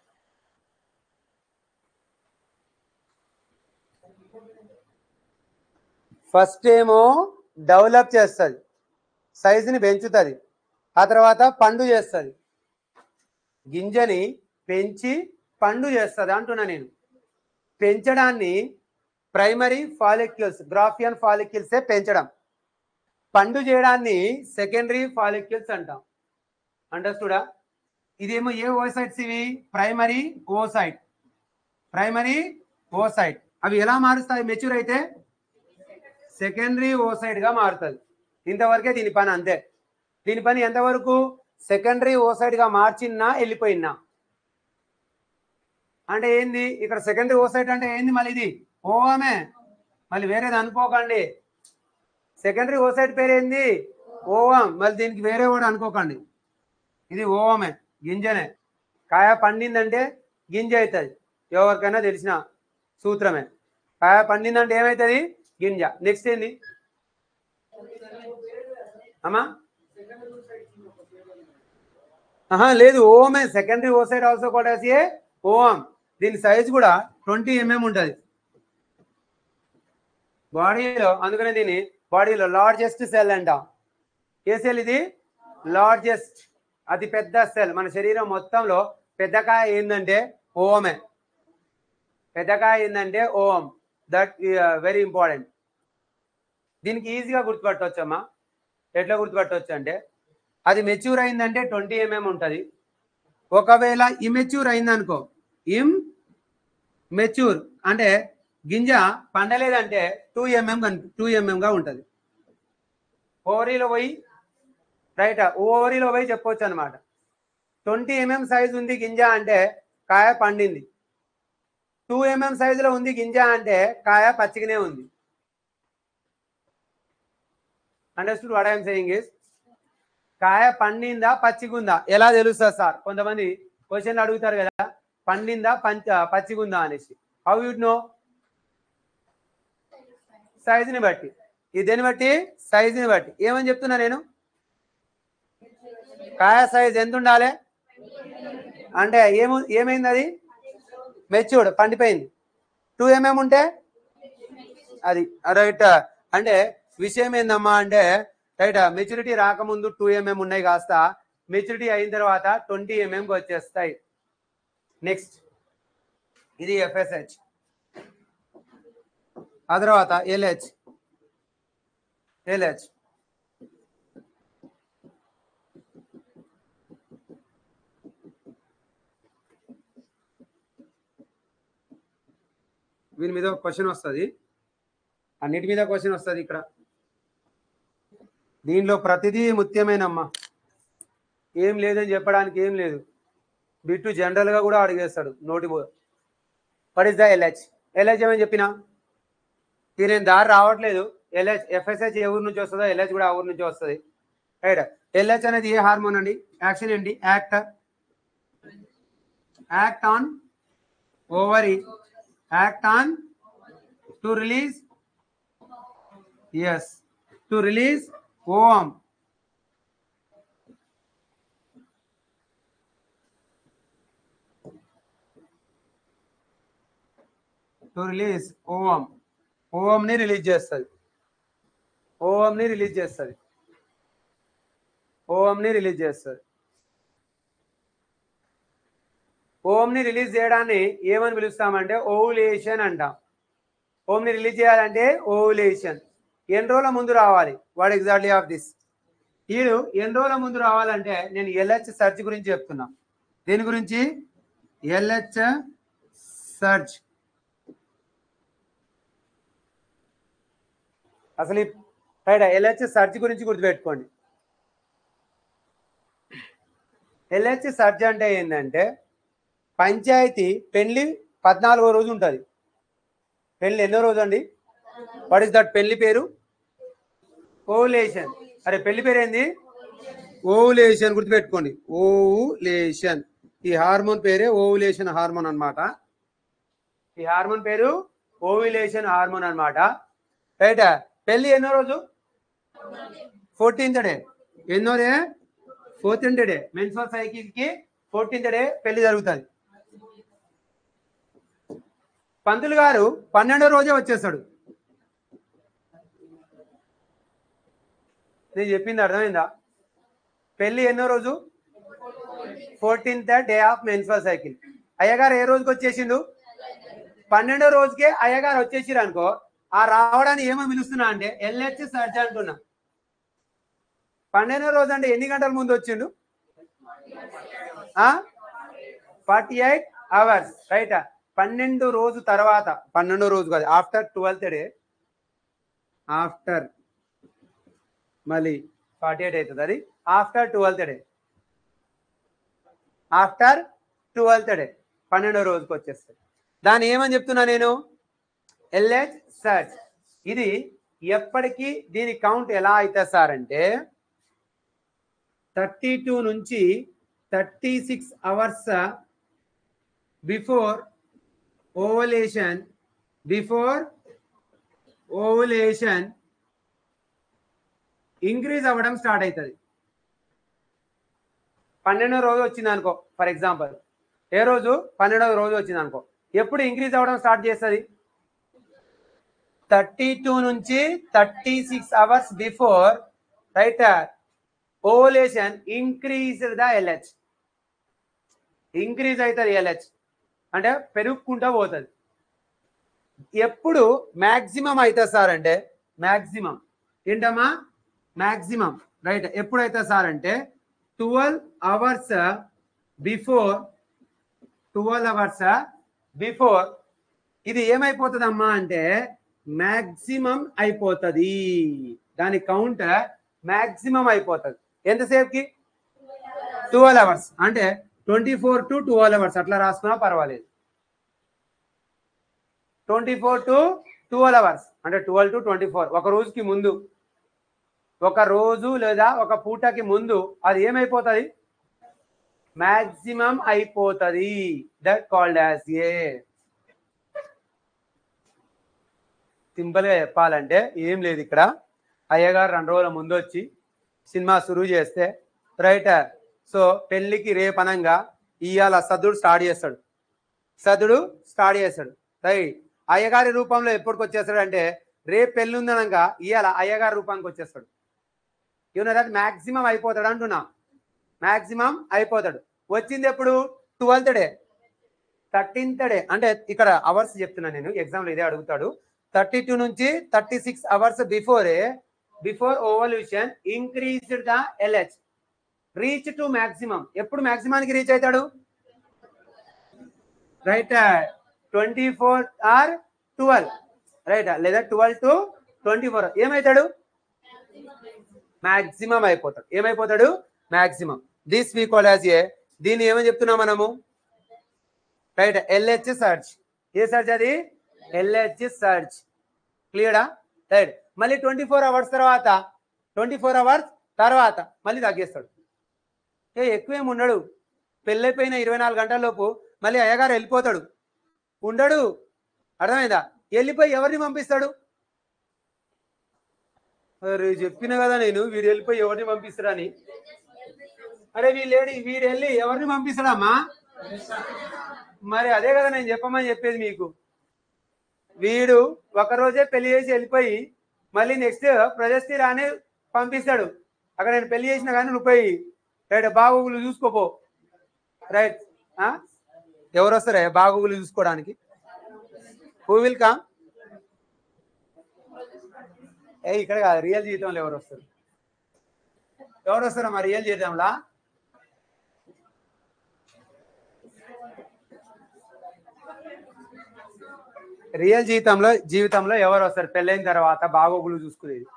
first ఏమో develop చేస్తుంది సైజుని పెంచుతుంది ఆ తర్వాత పండు చేస్తుంది గింజని పెంచి పండు చేస్తుంది అంటున్నా నేను పెంచడాన్ని ప్రైమరీ ఫాలిక్యూల్స్ గ్రాఫియన్ ఫాలిక్యూల్సే పెంచడం పండు చేయడాన్ని సెకండరీ ఫాలిక్యూల్స్ అంటాం అండర్స్టూడా ఇదేమో ఏ ఓసైట్స్ ఇవి ప్రైమరీ ఓసైట్ ప్రైమరీ ఓసైట్ అవి ఎలా మారుస్తాయి మెచ్యూర్ అయితే సెకండరీ ఓసైడ్ గా మారుతుంది ఇంతవరకే దీని పని అంతే దీని పని ఎంతవరకు సెకండరీ ఓసైడ్ గా మార్చిన్నా వెళ్ళిపోయినా అంటే ఏంది ఇక్కడ సెకండరీ ఓసైట్ అంటే ఏంది మళ్ళీ ఇది ఓవామే మళ్ళీ వేరేది అనుకోకండి సెకండరీ ఓసైట్ పేరు ఏంది ఓవం మళ్ళీ దీనికి వేరే కూడా అనుకోకండి ఇది ఓవమే గింజనే కాయ పండిందంటే గింజ అవుతుంది ఎవరికైనా తెలిసిన సూత్రమే కాయ పండిందంటే ఏమవుతుంది గింజ నెక్స్ట్ ఏంది అమ్మా ఆహా లేదు ఓమే సెకండరీ ఓసైడ్ ఆల్సో కూడా ఏ ఓఎం దీని సైజ్ కూడా ట్వంటీ ఎంఎం ఉంటుంది బాడీలో అందుకనే దీన్ని బాడీలో లార్జెస్ట్ సెల్ అంటాం ఏ సెల్ ఇది లార్జెస్ట్ అతి పెద్ద సెల్ మన శరీరం మొత్తంలో పెద్దకాయ ఏంటంటే ఓమే పెద్దకాయ ఏంటంటే ఓం దట్ వెరీ ఇంపార్టెంట్ దీనికి ఈజీగా గుర్తుపట్టవచ్చు అమ్మా ఎట్లా గుర్తుపట్టవచ్చు అంటే అది మెచ్యూర్ అయిందంటే ట్వంటీ ఎంఎం ఉంటుంది ఒకవేళ ఇమెచ్యూర్ అయిందనుకో ఇమ్ మెచ్యూర్ అంటే గింజ పండలేదంటే టూ ఎంఎం టూ ఎంఎంగా ఉంటుంది ఓవరీలో పోయి రైట్ ఓవరీలో పోయి చెప్పొచ్చు అనమాట ట్వంటీ ఎంఎం సైజ్ ఉంది గింజ అంటే కాయ పండింది టూ ఎంఎం సైజులో ఉంది గింజ అంటే కాయ పచ్చిగానే ఉంది understood what I'm saying is కాయ పండిందా పచ్చిగుందా ఎలా తెలుస్తుంది సార్ కొంతమంది క్వశ్చన్లు అడుగుతారు కదా పండిందా పంచ పచ్చిగుందా అనేసి హౌ యు నో సైజుని బట్టి ఇది దేని బట్టి సైజుని బట్టి ఏమని చెప్తున్నా నేను కాయ సైజ్ ఎంత ఉండాలి అంటే ఏము ఏమైంది అది మెచ్యూర్డ్ పండిపోయింది టూ ఎంఎం ఉంటే అది రైట్ అంటే విషయం ఏందమ్మా అంటే రైట్ మెచ్యూరిటీ రాకముందు టూ ఎంఎం ఉన్నాయి కాస్త మెచ్యూరిటీ అయిన తర్వాత ట్వంటీ ఎంఎంకి వచ్చేస్తాయి నెక్స్ట్ ఇది ఎఫ్ఎస్హెచ్ ఆ తర్వాత ఎల్హెచ్ ఎల్హెచ్ వీని మీద ఒక క్వశ్చన్ వస్తుంది అన్నిటి మీద క్వశ్చన్ వస్తుంది ఇక్కడ దీనిలో ప్రతిదీ ముత్యమేనమ్మా ఏం లేదని చెప్పడానికి ఏం లేదు బిట్టు జనరల్గా కూడా అడిగేస్తాడు నోటి what is the LH LH ఏమని చెప్పినా ఇది నేను దారి రావట్లేదు ఎల్హెచ్ ఎఫ్ఎస్హెచ్ ఏ ఊరు నుంచి వస్తుందో ఎల్హెచ్ కూడా ఆ ఊరు నుంచి వస్తుంది రైట్ ఎల్హెచ్ అనేది ఏ హార్మోన్ అండి యాక్షన్ ఏంటి act act on ovary act on to release S to release ovum to release ovum ఓంని రిలీజ్ చేస్తుంది ఓంని రిలీజ్ చేస్తుంది ఓంని రిలీజ్ చేస్తుంది ఓంని రిలీజ్ చేయడాన్ని ఏమని పిలుస్తామంటే ఓవులేషన్ అంటాం ఓంని రిలీజ్ చేయాలంటే ఓవులేషన్ ఎన్ని రోజుల ముందు రావాలి వాట్ ఎగ్జాక్ట్లీ ఆఫ్ దిస్ వీడు ఎన్ని రోజుల ముందు రావాలంటే నేను ఎల్హెచ్ సర్చ్ గురించి చెప్తున్నా దేని గురించి ఎల్హెచ్ సర్చ్ అసలు రైట్ ఎల్హెచ్ సర్చ్ గురించి గుర్తుపెట్టుకోండి ఎల్హెచ్ సర్చ్ అంటే ఏంటంటే పంచాయతీ పెళ్లి పద్నాలుగో రోజు ఉంటుంది పెళ్లి ఎన్నో రోజు అండి వాట్ ఇస్ దట్ పెళ్లి పేరు ఓవులేషన్ అరే పెళ్లి పేరు ఏంది ఓవులేషన్ గుర్తుపెట్టుకోండి ఓవులేషన్ ఈ హార్మోన్ పేరే ఓవులేషన్ హార్మోన్ అన్నమాట ఈ హార్మోన్ పేరు ఓవులేషన్ హార్మోన్ అన్నమాట రైట్ పెళ్లి ఎన్నో రోజు ఫోర్టీన్త్ డే ఎన్నో day fourteenth day menstrual cycle కి ఫోర్టీన్త్ డే పెళ్లి జరుగుతుంది పంతులు గారు పన్నెండో రోజే వచ్చేస్తాడు నేను చెప్పింది అర్థమైందా పెళ్లి ఎన్నో రోజు fourteenth day of menstrual cycle అయ్యగారు ఏ రోజుకి వచ్చేసిండు పన్నెండో రోజుకే అయ్యగారు వచ్చేసిరు అనుకో ఆ రావడాన్ని ఏమో పిలుస్తున్నా అంటే ఎల్హెచ్ సర్జ్ అంటున్నా పన్నెండో రోజు అంటే ఎన్ని గంటల ముందు వచ్చిండు ఫార్టీ ఎయిట్ అవర్స్ రైట్ పన్నెండు రోజు తర్వాత పన్నెండో రోజు కాదు ఆఫ్టర్ ట్వెల్త్ డే ఆఫ్టర్ మళ్ళీ ఫార్టీ ఎయిట్ అవుతుంది అది after twelfth day after twelfth day పన్నెండో రోజుకి వచ్చేస్తుంది దాన్ని ఏమని చెప్తున్నా నేను ఎల్హెచ్ సర్చ్ ఇది ఎప్పటికీ దీని కౌంట్ ఎలా అవుతుంది సార్ అంటే థర్టీ టూ నుంచి thirty six hours before ovulation before ovulation increase అవ్వడం స్టార్ట్ అవుతుంది పన్నెండో రోజు వచ్చింది అనుకో ఫర్ ఎగ్జాంపుల్ ఏ రోజు పన్నెండవ రోజు వచ్చింది అనుకో ఎప్పుడు ఇంక్రీజ్ అవ్వడం స్టార్ట్ చేస్తుంది థర్టీ టూ నుంచి thirty six hours before right ovulation increase the LH increase అవుతుంది ఎల్హెచ్ అంటే పెరుగుకుంటూ పోతుంది ఎప్పుడు మ్యాక్సిమం అవుతుంది సార్ అంటే మ్యాక్సిమం ఏంటమ్మా మాక్సిమం రైట్ ఎప్పుడైతే సార్ అంటే twelve hours before twelve hours before ఇది ఏమైపోతుందమ్మా అంటే మాక్సిమం అయిపోతుంది దాని కౌంట్ మాక్సిమం అయిపోతుంది ఎంతసేపుకి ట్వెల్వ్ అవర్స్ అంటే twenty four to twelve hours అట్లా రాసుకున్నా పర్వాలేదు twenty four to twelve hours అంటే ట్వెల్వ్ టు ట్వంటీ ఫోర్ ఒక రోజుకి ముందు ఒక రోజు లేదా ఒక పూటకి ముందు అది ఏమైపోతుంది మాక్సిమం అయిపోతుంది that called as a simple గా చెప్పాలంటే ఏం లేదు ఇక్కడ అయ్యగారు రెండు రోజుల ముందు వచ్చి సినిమా సురువు చేస్తే రైట్ సో పెళ్లికి రేపనంగా ఇవాళ సద్దుడు స్టార్ట్ చేస్తాడు సద్దుడు స్టార్ట్ చేస్తాడు రైట్ అయ్యగారి రూపంలో ఎప్పటికి వచ్చేస్తాడు అంటే రేపు పెళ్లి ఉందనగా ఇవాళ అయ్యగారి రూపానికి వచ్చేస్తాడు యూనో దట్ మాక్సిమం అయిపోతాడు అంటున్నా మాక్సిమం అయిపోతాడు వచ్చింది ఎప్పుడు ట్వెల్త్ డే థర్టీన్త్ డే అంటే ఇక్కడ అవర్స్ చెప్తున్నా నేను ఎగ్జామ్లో ఇదే అడుగుతాడు థర్టీ టూ నుంచి థర్టీ సిక్స్ అవర్స్ బిఫోరే before ovulation increased the LH reach to maximum ఎప్పుడు మాక్సిమానికి రీచ్ అవుతాడు right twenty four or twelve right లేదా ట్వెల్వ్ టు ట్వంటీ ఫోర్ ఏమవుతాడు మాక్సిమం అయిపోతాడు ఏమైపోతాడు maximum this we call as a దీన్ని ఏమని చెప్తున్నాం మనము right LH surge a surge అది ఎల్హెచ్ సర్చ్ క్లియరా రైట్ మళ్ళీ ట్వంటీ ఫోర్ అవర్స్ తర్వాత ట్వంటీ ఫోర్ అవర్స్ తర్వాత మళ్ళీ తగ్గేస్తాడు ఏ ఎక్కువేం ఉండడు పెళ్ళైపోయిన ఇరవై నాలుగు గంటల లోపు మళ్ళీ అయ్యగారు వెళ్ళిపోతాడు ఉండడు అర్థమైందా వెళ్ళిపోయి ఎవరిని పంపిస్తాడు అరే చెప్పిన కదా నేను వీడు వెళ్ళిపోయి ఎవరిని పంపిస్తాడని అరే వీళ్ళేడి వీడు వెళ్ళి ఎవరిని పంపిస్తాడమ్మా మరి అదే కదా నేను చెప్పమని చెప్పేది మీకు వీడు ఒక రోజే పెళ్లి చేసి వెళ్ళిపోయి మళ్ళీ నెక్స్ట్ ప్రజస్తి రానే పంపిస్తాడు అక్కడ నేను పెళ్లి చేసిన కానీ రూపాయి రైట్ బాగోగులు చూసుకోపో రైట్ ఎవరు వస్తారా బాగోగులు చూసుకోవడానికి హూ విల్ కమ్ ఏ ఇక్కడ కాదు రియల్ జీవితంలో ఎవరు వస్తారు ఎవరు వస్తారమ్మా రియల్ జీవితంలో రియల్ జీవితంలో జీవితంలో ఎవరు వస్తారు పెళ్ళైన తర్వాత బాగోగులు చూసుకునేది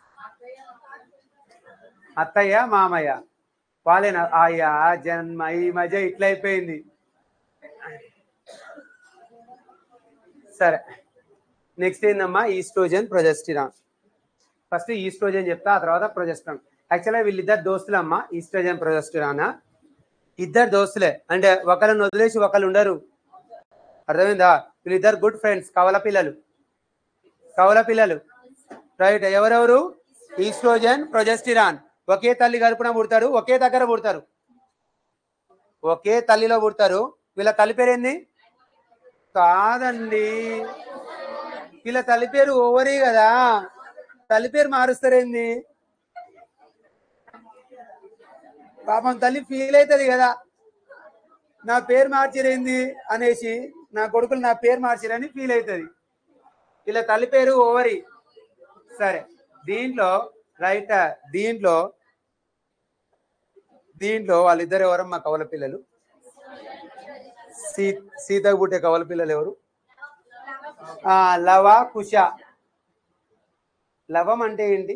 అత్తయ్య మామయ్య వాళ్ళేనా అయ్యా జన్మ ఈ మధ్య ఇట్లా అయిపోయింది సరే నెక్స్ట్ ఏందమ్మా ఈస్ట్రోజన్ ప్రొజెస్టిరాన్ ఫస్ట్ ఈస్ట్రోజన్ చెప్తా ఆ తర్వాత ప్రొజెస్ట్రాన్ యాక్చువల్గా వీళ్ళిద్దరు దోస్తులే అమ్మా ఈస్ట్రోజన్ ప్రొజెస్టిరాన్ ఇద్దరు దోస్తులే అంటే ఒకరిని వదిలేసి ఒకరు ఉండరు అర్థమైందా వీళ్ళిద్దరు గుడ్ ఫ్రెండ్స్ కవల పిల్లలు కవల పిల్లలు రైట్ ఎవరెవరు ఈస్ట్రోజన్ ప్రొజెస్టిరాన్ ఒకే తల్లి గడుపున పుడతారు ఒకే దగ్గర పుడతారు ఒకే తల్లిలో పుడతారు వీళ్ళ తల్లి పేరేంది కాదండి వీళ్ళ తల్లి పేరు ఓవరీ కదా తల్లి పేరు మారుస్తారేంది పాపం తల్లి ఫీల్ అవుతుంది కదా నా పేరు మార్చిరేంది అనేసి నా కొడుకులు నా పేరు మార్చిరని ఫీల్ అవుతుంది వీళ్ళ తల్లి పేరు ఓవరి సరే దీంట్లో రైట్ దీంట్లో దీంట్లో వాళ్ళిద్దరు ఎవరమ్మా కవల పిల్లలు సీ సీతకు పుట్టే కవల పిల్లలు ఎవరు ఆ లవ కుష లవం అంటే ఏంటి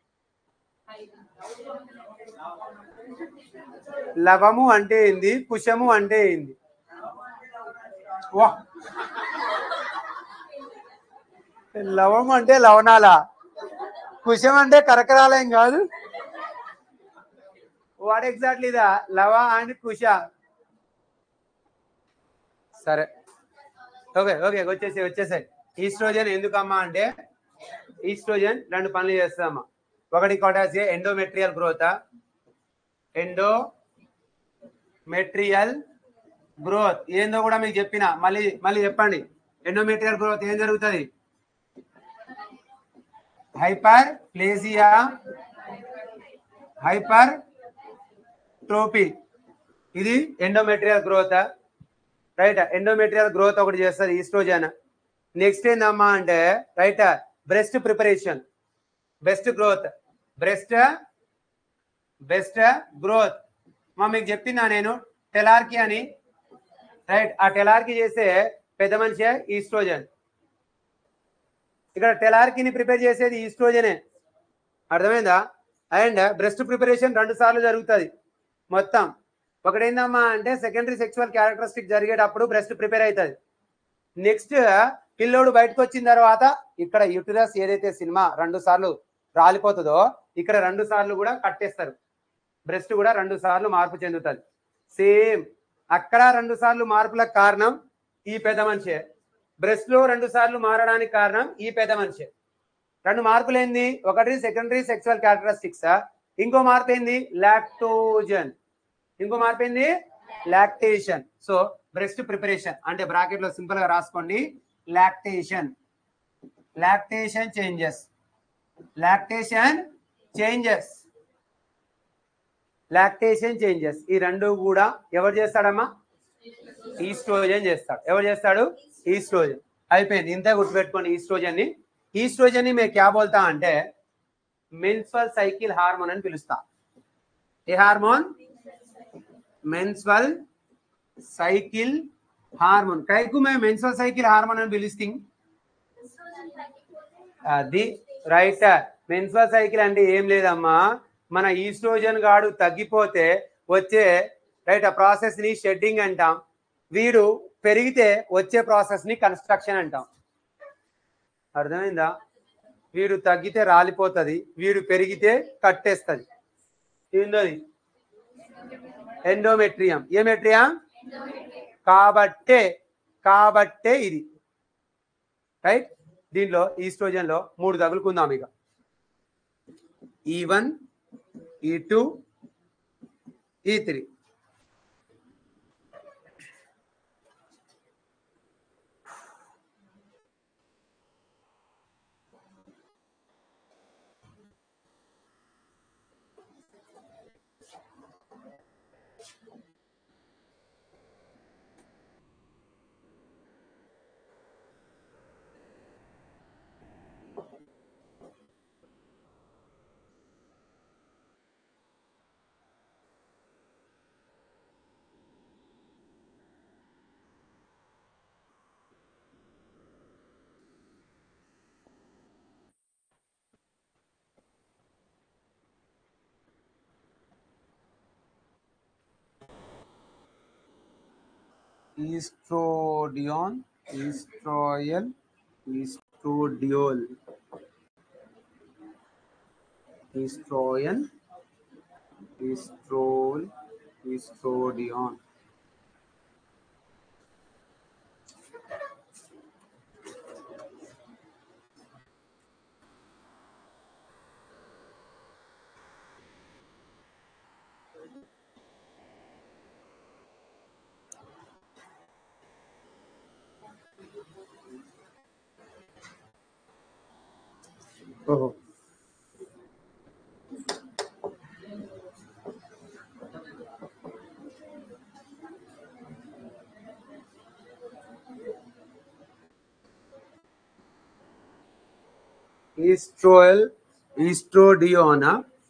లవము అంటే ఏంది కుశము అంటే ఏంది వా లవం అంటే లవణాల కుశం అంటే కరకరాలయం కాదు what exactly the Lava and Kusha సరే ఓకే ఓకే వచ్చేసాయి వచ్చేసాయి ఈస్ట్రోజన్ ఎందుకమ్మా అంటే ఈస్ట్రోజన్ రెండు పనులు చేస్తామా ఒకటి కొటాసి endometrial growth endometrial growth ఏందో కూడా మీకు చెప్పిన మళ్ళీ మళ్ళీ చెప్పండి ఎండోమెట్రియల్ గ్రోత్ ఏం జరుగుతుంది హైపర్ ప్లేసియా హైపర్ ట్రోపీ ఇది endometrial growth right endometrial growth ఒకటి చేస్తుంది ఈస్ట్రోజన్ నెక్స్ట్ ఏందమ్మా అంటే right breast preparation best growth breast best growth మా మీకు చెప్తున్నా నేను టెలార్కి అని రైట్ ఆ టెలార్కి చేసే పెద్ద మనిషి ఈస్ట్రోజన్ ఇక్కడ టెలార్కిని ప్రిపేర్ చేసేది ఈస్ట్రోజనే అర్థమైందా అండ్ బ్రెస్ట్ ప్రిపరేషన్ రెండు సార్లు జరుగుతుంది మొత్తం ఒకటేందమ్మా అంటే సెకండరీ సెక్చువల్ క్యారెక్టరిస్టిక్ జరిగేటప్పుడు బ్రెస్ట్ ప్రిపేర్ అవుతుంది నెక్స్ట్ పిల్లోడు బయటకు వచ్చిన తర్వాత ఇక్కడ యుటిరస్ ఏదైతే సినిమా రెండు సార్లు రాలిపోతుందో ఇక్కడ రెండు సార్లు కూడా కట్టేస్తారు బ్రెస్ట్ కూడా రెండు సార్లు మార్పు చెందుతుంది సేమ్ అక్కడ రెండు సార్లు మార్పులకు కారణం ఈ పెద్ద మనిషే బ్రెస్ట్ లో రెండు సార్లు మారడానికి కారణం ఈ పెద్ద మనిషే రెండు మార్పులు ఏంది ఒకటి సెకండరీ సెక్చువల్ క్యారెక్టరిస్టిక్స్ ఇంకో మార్పు ఏంది లాక్టోజన్ ఇంకో మార్పు ఏంది లాక్టేషన్ సో బ్రెస్ట్ ప్రిపరేషన్ అంటే బ్రాకెట్ లో సింపుల్ గా రాసుకోండి lactation lactation changes lactation changes lactation changes ఈ రెండు కూడా ఎవరు చేస్తాడమ్మా ఈస్ట్రోజన్ చేస్తాడు ఎవరు చేస్తాడు ఈస్ట్రోజన్ అయిపోయింది ఇంతే గుర్తుపెట్టుకోండి ఈస్ట్రోజన్ ని ఈస్ట్రోజన్ ని మేము క్యా బోల్తా అంటే మెన్స్వల్ సైకిల్ హార్మోన్ అని పిలుస్తా a hormone menstrual cycle hormone కైకు మేము మెన్స్వల్ సైకిల్ హార్మోన్ అని పిలుస్తాం అది రైట్ మెన్స్వల్ సైకిల్ అంటే ఏం లేదమ్మా మన ఈస్ట్రోజన్ గాడు తగ్గిపోతే వచ్చే రైట్ ఆ ప్రాసెస్ ని షెడ్డింగ్ అంటాం వీడు పెరిగితే వచ్చే ప్రాసెస్ ని కన్స్ట్రక్షన్ అంటాం అర్థమైందా వీడు తగ్గితే రాలిపోతుంది వీడు పెరిగితే కట్టేస్తుంది ఏందోది ఎండోమెట్రియం ఏ మెట్రియం కాబట్టే కాబట్టే ఇది రైట్ దీంట్లో ఈస్ట్రోజన్ లో మూడు తగులుకుందాం ఇక ఈ వన్ ఈ టూ ఈ త్రీ ఈస్ట్రోడియాన్ ఈస్ట్రోయల్ ఈస్ట్రోడియోల్ ఈస్ట్రోయన్ ఈస్ట్రోల్ ఈస్ట్రోడియాన్ ఓహో ఈస్ట్రోయల్ ఈస్ట్రోడియోనా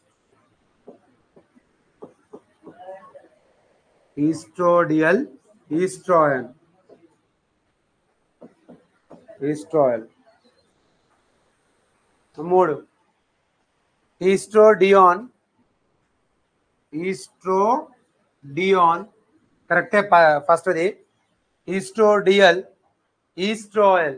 ఈస్ట్రోడియల్ ఈస్ట్రోయన్ ఈస్ట్రోయల్ మూడు ఈస్ట్రోడియాన్ ఈస్ట్రోడియాన్ కరెక్టే ఫస్ట్ది ఈస్ట్రోడియల్ ఈస్ట్రోయల్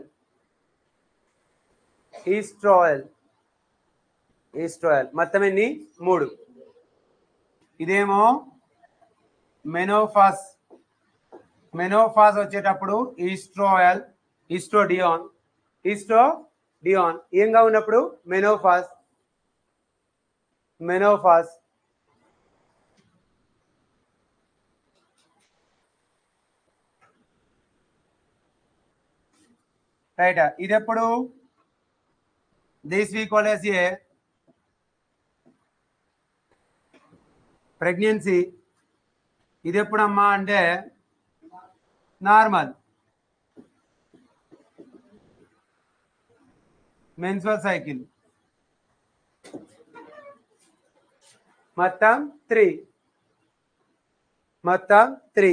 ఈస్ట్రాయల్ ఈస్ట్రాయల్ మొత్తం ఎన్ని మూడు ఇదేమో మెనోఫాస్ మెనోఫాస్ వచ్చేటప్పుడు ఈస్ట్రోయల్ ఈస్ట్రోడియాన్ ఈస్ట్రో డియాన్ ఏంగా ఉన్నప్పుడు మెనోఫాస్ మెనోఫాస్ రైట్ ఇది ఎప్పుడు this we call as a pregnancy ఇది ఎప్పుడమ్మా అంటే నార్మల్ మెన్సువల్ సైకిల్ మొత్తం త్రీ మొత్తం త్రీ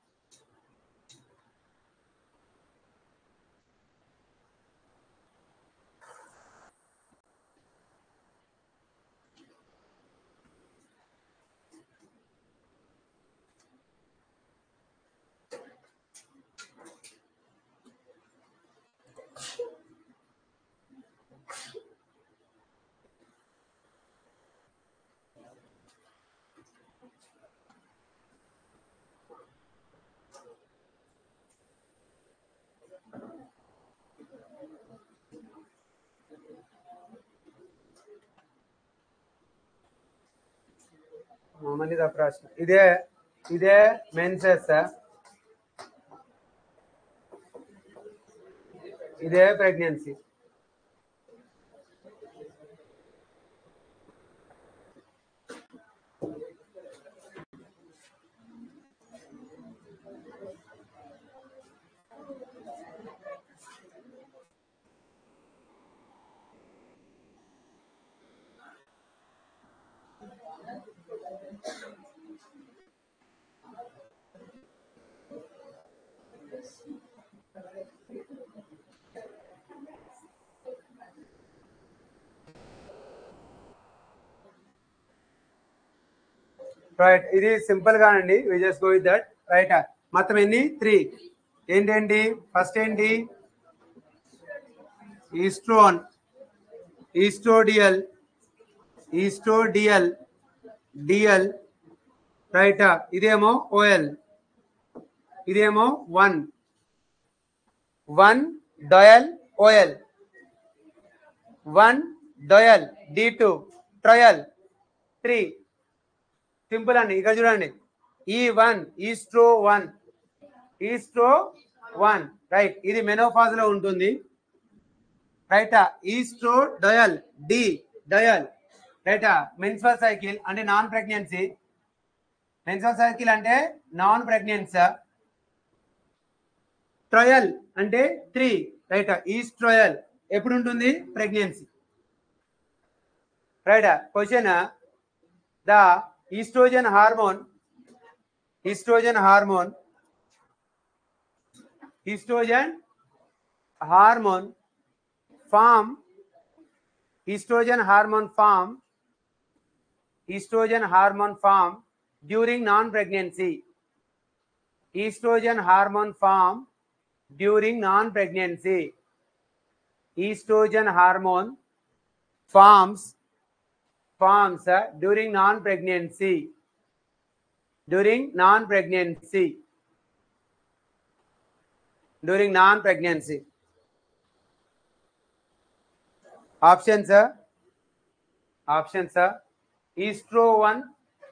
మామూలు ఇదా ప్రశ్న ఇదే ఇదే మెన్సెస్ ఇదే ప్రెగ్నెన్సీ రైట్ ఇది సింపుల్ గానండి we just go with that right మొత్తం ఎన్ని త్రీ ఏంటండి ఫస్ట్ ఏంటి estrone estradiol estradiol diol right ఇదేమో ఓఎల్ ఇదేమో one one diol ol one diol D two triol three simple అండి ఇక్కడ చూడండి ఈ one estro one estro one right ఇది మెనోఫాజ్ లో ఉంటుంది right estro diol D diol right menstrual cycle అంటే నాన్ ప్రెగ్నెన్సీ మెన్స్ట్రల్ సైకిల్ అంటే నాన్ ప్రెగ్నెన్సీ ట్రయల్ అంటే త్రీ రైట్ ఈస్ట్రయల్ ఎప్పుడు ఉంటుంది pregnancy right question the estrogen hormone estrogen hormone estrogen hormone form estrogen hormone form estrogen hormone form during non pregnancy estrogen hormone form during non pregnancy estrogen hormone forms forms uh, during non-pregnancy during non-pregnancy during non-pregnancy options uh, options uh, estro 1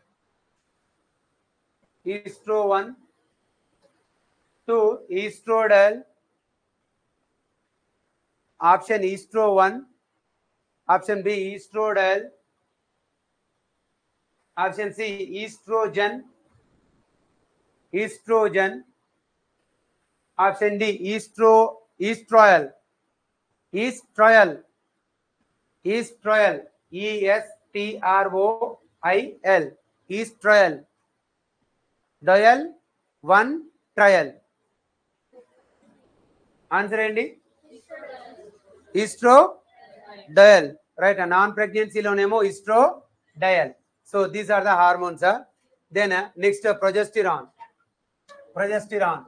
estro 1 2 estradiol option estro 1 option b estradiol option c estrogen estrogen option d estro estradiol estradiol estradiol e s t r o i l estradiol dial 1 trial answer ఏంటి estro diol right non ప్రెగ్నెన్సీలోనేమో estro diol so these are the hormones then next progesterone progesterone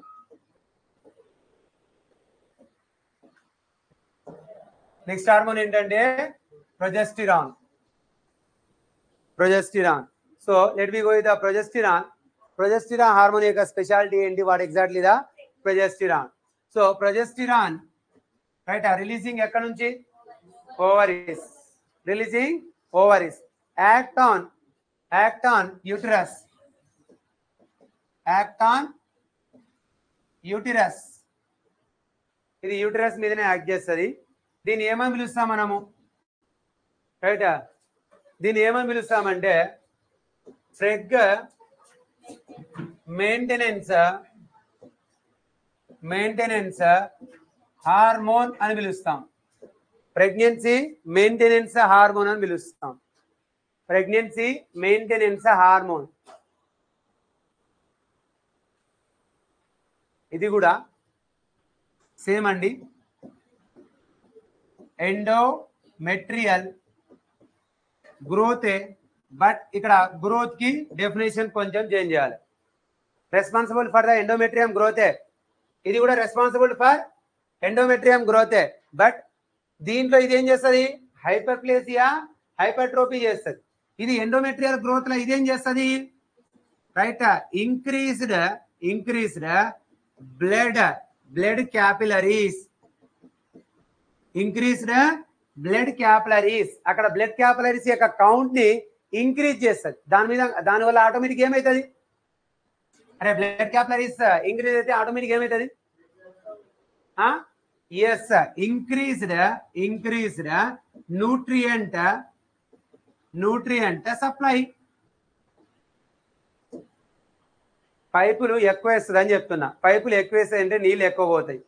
next hormone ఏంటంటే progesterone progesterone so let be go with the progesterone progesterone hormone యొక్క speciality ఏంటి what exactly the progesterone so progesterone right releasing ఎక్కడ నుంచి ovaries releasing ovaries act on act on uterus act on uterus ఇది uterus మీదనే act చేస్తుంది దీన్ని ఏమని పిలుస్తాం మనము రైట్ దీన్ని ఏమని పిలుస్తామంటే ఫ్రెగ్ మెయింటెనెన్స్ మెయింటెనెన్స్ హార్మోన్ అని పిలుస్తాం ప్రెగ్నెన్సీ మెయింటెనెన్స్ హార్మోన్ అని పిలుస్తాం ప్రెగ్నెన్సీ మెయింటెనెన్స్ హార్మోన్ ఇది కూడా సేమ్ అండి ఎండోమెట్రియల్ గ్రోతే బట్ ఇక్కడ గ్రోత్ కి డెఫినేషన్ కొంచెం చేంజ్ చేయాలి రెస్పాన్సిబుల్ ఫర్ ద ఎండోమెట్రియం గ్రోతే ఇది కూడా రెస్పాన్సిబుల్ ఫర్ ఎండోమెట్రియం గ్రోతే బట్ దీంట్లో ఇది ఏం చేస్తుంది హైపర్ప్లేసియా హైపర్ట్రోపీ చేస్తుంది ఇది ఎండోమెట్రియల్ గ్రోత్ లో ఇదేం చేస్తుంది right increased increased blood blood capillaries increased blood capillaries అక్కడ బ్లడ్ క్యాపిలరీస్ యొక్క కౌంట్ ని ఇంక్రీజ్ చేస్తుంది దాని మీద దాని వల్ల ఆటోమేటిక్ ఏమవుతుంది అరే బ్లడ్ క్యాపిలరీస్ ఇంక్రీజ్ అయితే ఆటోమేటిక్ ఏమవుతుంది yes increased increased nutrient nutrient supply పైపులు ఎక్కువ వేస్తుంది అని చెప్తున్నా పైపులు ఎక్కువ వేస్తాయి అంటే నీళ్ళు ఎక్కువ పోతాయి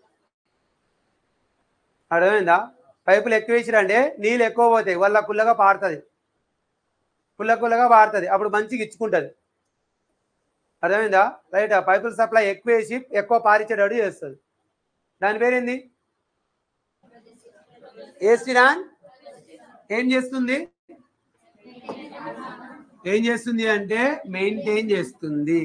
అర్థమైందా పైపులు ఎక్కువ వేసిరంటే నీళ్ళు ఎక్కువ పోతాయి వల్ల కుల్లగా పారుతుంది కుల్ల కుల్లగా పారుతుంది అప్పుడు మంచిగా ఇచ్చుకుంటుంది అర్థమైందా రైట్ ఆ పైపుల సప్లై ఎక్కువ వేసి ఎక్కువ పారిచ్చేటట్టు చేస్తుంది దాని పేరేంది ఏస్టిరాన్ ఏం చేస్తుంది ఏం చేస్తుంది అంటే మెయింటైన్ చేస్తుంది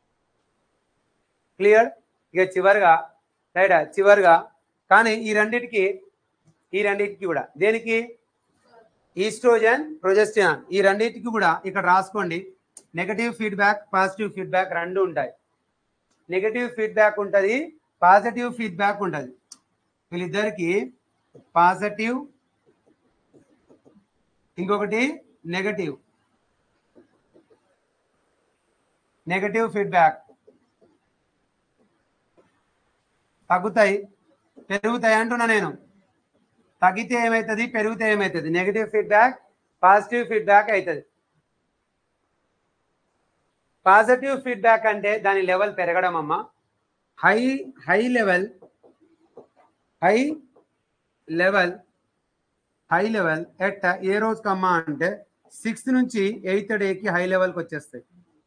క్లియర్ ఇక చివరిగా రైట్ చివరిగా కానీ ఈ రెండిటికి ఈ రెండింటికి కూడా దేనికి ఈస్ట్రోజన్ ప్రొజెస్టినాన్ ఈ రెండింటికి కూడా ఇక్కడ రాసుకోండి నెగటివ్ ఫీడ్బ్యాక్ పాజిటివ్ ఫీడ్బ్యాక్ రెండు ఉంటాయి నెగటివ్ ఫీడ్బ్యాక్ ఉంటుంది పాజిటివ్ ఫీడ్బ్యాక్ ఉంటుంది వీళ్ళిద్దరికి పాజిటివ్ ఇంకొకటి నెగటివ్ నెగటివ్ ఫీడ్బ్యాక్ తగ్గుతాయి పెరుగుతాయి అంటున్నా నేను తగ్గితే ఏమవుతుంది పెరిగితే ఏమవుతుంది నెగటివ్ ఫీడ్బ్యాక్ పాజిటివ్ ఫీడ్బ్యాక్ అవుతుంది పాజిటివ్ ఫీడ్బ్యాక్ అంటే దాని లెవెల్ పెరగడం అమ్మ high high level high level high level at ఏ రోజు కమ్మా అంటే సిక్స్త్ నుంచి ఎయిత్ డేకి హై లెవెల్కి వచ్చేస్తాయి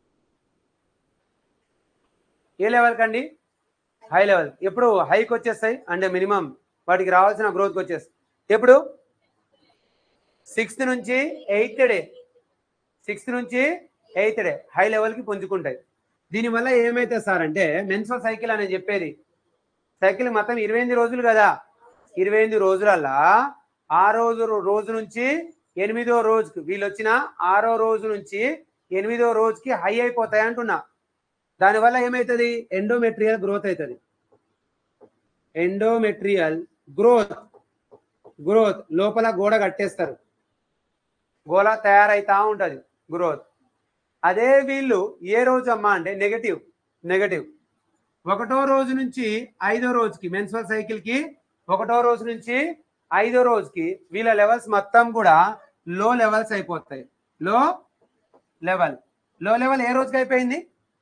ఏ లెవెల్ కండి హై లెవెల్ ఎప్పుడు హైకి వచ్చేస్తాయి అంటే మినిమం వాటికి రావాల్సిన గ్రోత్కి వచ్చేస్తాయి ఎప్పుడు సిక్స్త్ నుంచి ఎయిత్ డే సిక్స్త్ నుంచి ఎయిత్ డే హై లెవెల్కి పుంజుకుంటాయి దీనివల్ల ఏమైతుంది సార్ అంటే మెన్సువల్ సైకిల్ అని చెప్పేది సైకిల్ మొత్తం ఇరవై ఎనిమిది రోజులు కదా ఇరవై ఎనిమిది రోజులల్లా ఆ రోజు రోజు నుంచి ఎనిమిదో రోజుకి వీళ్ళు వచ్చిన ఆరో రోజు నుంచి ఎనిమిదో రోజుకి హై అయిపోతాయి అంటున్నా దానివల్ల ఏమవుతుంది ఎండోమెట్రియల్ గ్రోత్ అవుతుంది ఎండోమెట్రియల్ గ్రోత్ గ్రోత్ లోపల గోడ కట్టేస్తారు గోడ తయారైతా ఉంటది గ్రోత్ అదే వీళ్ళు ఏ రోజు అమ్మా అంటే నెగటివ్ నెగటివ్ ఒకటో రోజు నుంచి ఐదో రోజుకి మెన్సువల్ సైకిల్ కి ఒకటో రోజు నుంచి ఐదో రోజుకి వీళ్ళ లెవెల్స్ మొత్తం కూడా లో లెవెల్స్ అయిపోతాయి లో లెవెల్ లో లెవెల్ ఏ రోజుకి అయిపోయింది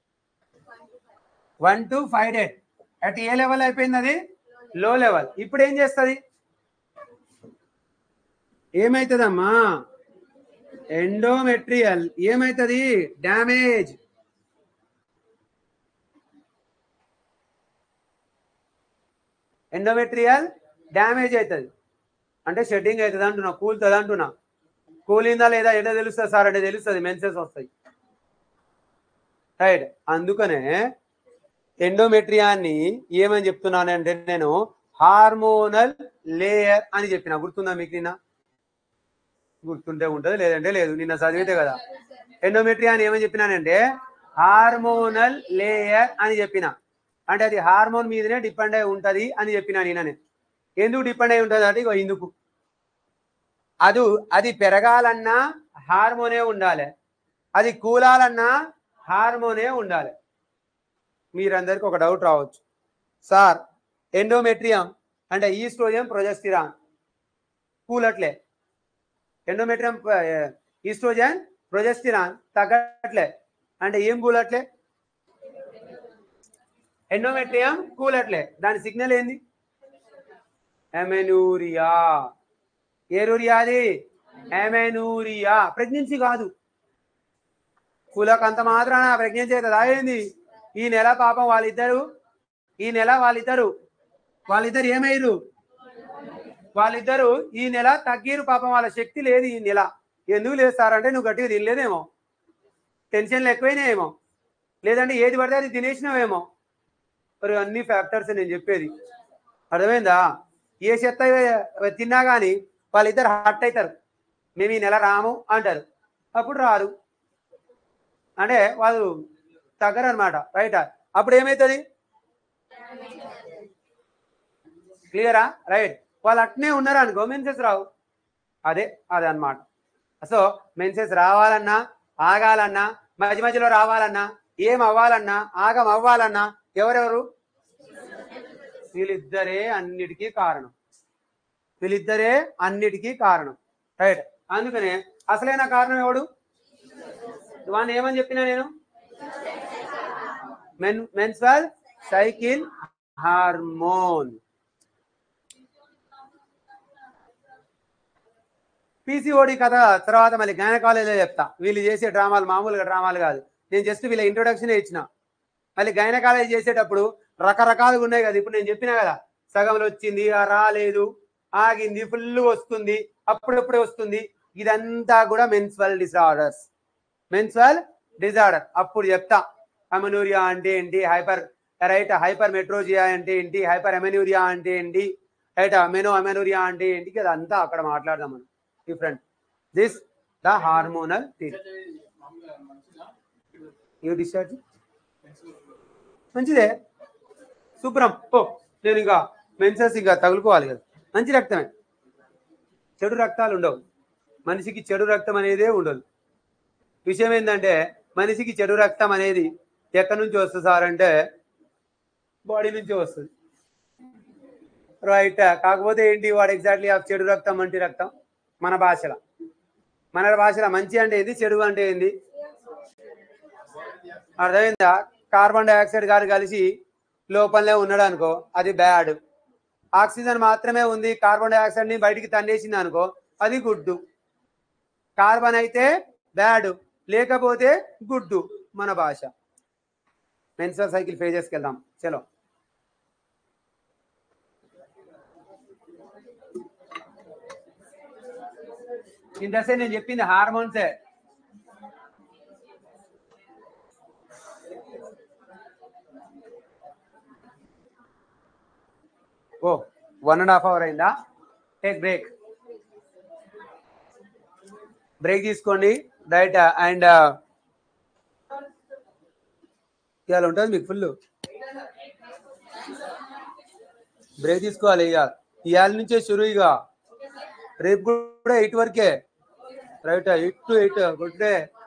one to five date at ఏ లెవెల్ అయిపోయింది అది లో లెవెల్ ఇప్పుడు ఏం చేస్తుంది ఏమైతుందమ్మా ఎండోమెట్రియల్ ఏమైతుంది డ్యామేజ్ ఎండోమెట్రియల్ డ్యామేజ్ అవుతుంది అంటే షెడ్డింగ్ అవుతుంది అంటున్నా కూలుతుంది అంటున్నా కూలిందా లేదా ఎట్లా తెలుస్తుంది సార్ అంటే తెలుస్తుంది మెన్సెస్ వస్తాయి రైట్ అందుకనే ఎండోమెట్రియాన్ని ఏమని చెప్తున్నానంటే నేను హార్మోనల్ లేయర్ అని చెప్పిన గుర్తుందా మీకు నిన్న గుర్తుంటే ఉంటది లేదంటే లేదు నిన్న చదివితే కదా ఎండోమెట్రియా అని ఏమని చెప్పినానంటే హార్మోనల్ లేయర్ అని చెప్పిన అంటే అది హార్మోన్ మీదనే డిపెండ్ అయి ఉంటది అని చెప్పిన నేననే ఎందుకు డిపెండ్ అయి ఉంటది అంటే ఇగో ఇందుకు అది అది పెరగాలన్నా హార్మోనే ఉండాలి అది కూలాలన్నా హార్మోనే ఉండాలి మీరందరికి ఒక డౌట్ రావచ్చు సార్ ఎండోమెట్రియం అంటే ఈస్ట్రోజన్ ప్రొజెస్టిరాన్ కూలట్లే ఎండోమెట్రియం ఈస్ట్రోజన్ ప్రొజెస్టిరాన్ తగ్గట్లే అంటే ఏం కూలట్లే ఎండోమెట్రియం కూలట్లే దాని సిగ్నల్ ఏంది ఎమెనూరియా ఏరూరియా అది ఎమెనూరియా ప్రెగ్నెన్సీ కాదు కులకు అంత మాత్రాన ప్రెగ్నెన్సీ అవుతుంది అయింది ఈ నెల పాపం వాళ్ళిద్దరు ఈ నెల వాళ్ళిద్దరు వాళ్ళిద్దరు ఏమయ్యారు వాళ్ళిద్దరు ఈ నెల తగ్గిరు పాపం వాళ్ళ శక్తి లేదు ఈ నెల ఎందుకు లేదు సార్ అంటే నువ్వు గట్టిగా తినలేదేమో టెన్షన్లు ఎక్కువైనాయేమో లేదంటే ఏది పడితే అది తినేసినావేమో మరి అన్ని ఫ్యాక్టర్స్ నేను చెప్పేది అర్థమైందా ఏ చెత్త తిన్నా కానీ వాళ్ళిద్దరు హట్ అవుతారు మేము ఈ నెల రాము అంటారు అప్పుడు రారు అంటే వాళ్ళు తగ్గరు అనమాట రైట్ అప్పుడు ఏమవుతుంది క్లియరా రైట్ వాళ్ళు అట్నే ఉన్నారు అనుకో మెన్సెస్ రావు అదే అదే అన్నమాట సో మెన్సెస్ రావాలన్నా ఆగాలన్నా మధ్య మధ్యలో రావాలన్నా ఏం అవ్వాలన్నా ఆగం అవ్వాలన్నా ఎవరెవరు వీళ్ళిద్దరే అన్నిటికీ కారణం వీళ్ళిద్దరే అన్నిటికీ కారణం రైట్ అందుకనే అసలైన కారణం ఎవడు వాడిని ఏమని చెప్పినా నేను men menstrual cycle hormone PCOD కథ తర్వాత మళ్ళీ గైనకాలజీలో చెప్తా వీళ్ళు చేసే డ్రామాలు మామూలుగా డ్రామాలు కాదు నేను జస్ట్ వీళ్ళ ఇంట్రొడక్షన్ ఇచ్చిన మళ్ళీ గైనకాలజీ చేసేటప్పుడు రకరకాలుగా ఉన్నాయి కదా ఇప్పుడు నేను చెప్పినా కదా సగంలో వచ్చింది ఆ రాలేదు ఆగింది ఫుల్ వస్తుంది అప్పుడప్పుడే వస్తుంది ఇదంతా కూడా మెన్స్వల్ డిసార్డర్స్ మెన్స్వల్ డిజార్డర్ అప్పుడు చెప్తా అమెనూరియా అంటే ఏంటి హైపర్ రైట్ హైపర్ మెట్రోజియా అంటే ఏంటి హైపర్ అమెనూరియా అంటే ఏంటి రైట్ అమెనో అమెనూరియా అంటే ఏంటి కదా అంతా అక్కడ మాట్లాడదాం మనం different this the hormonal thing you discharge మంచిదే శుభ్రం ఓ నేను ఇంకా మెన్సెస్ ఇంకా తగులుకోవాలి కదా మంచి రక్తమే చెడు రక్తాలు ఉండవు మనిషికి చెడు రక్తం అనేదే ఉండదు విషయం ఏంటంటే మనిషికి చెడు రక్తం అనేది ఎక్కడి నుంచి వస్తుంది సార్ అంటే బాడీ నుంచి వస్తుంది రైట్ కాకపోతే ఏంటి వాడు ఎగ్జాక్ట్లీ ఆ చెడు రక్తం మంచి రక్తం మన భాషలో మన భాషలో మంచి అంటే ఏంది చెడు అంటే ఏంది అర్థమైందా కార్బన్ డైఆక్సైడ్ గారు కలిసి లోపలనే ఉన్నాడు అనుకో అది బ్యాడ్ ఆక్సిజన్ మాత్రమే ఉంది కార్బన్ డైఆక్సైడ్ ని బయటికి తన్నేసింది అనుకో అది గుడ్డు కార్బన్ అయితే బ్యాడ్ లేకపోతే గుడ్డు మన భాష మెన్సురల్ సైకిల్ ఫేజెస్కి వెళ్దాం చలో ఇంతసే నేను చెప్పింది హార్మోన్సే ఓ వన్ అండ్ హాఫ్ అవర్ అయిందా టేక్ బ్రేక్ బ్రేక్ తీసుకోండి రైట్ అండ్ ఇవాళ ఉంటుంది మీకు ఫుల్ బ్రేక్ తీసుకోవాలి ఇక ఇవాళ నుంచే షురు ఇక రేపు కూడా ఎయిట్ వరకే right eight to eight good day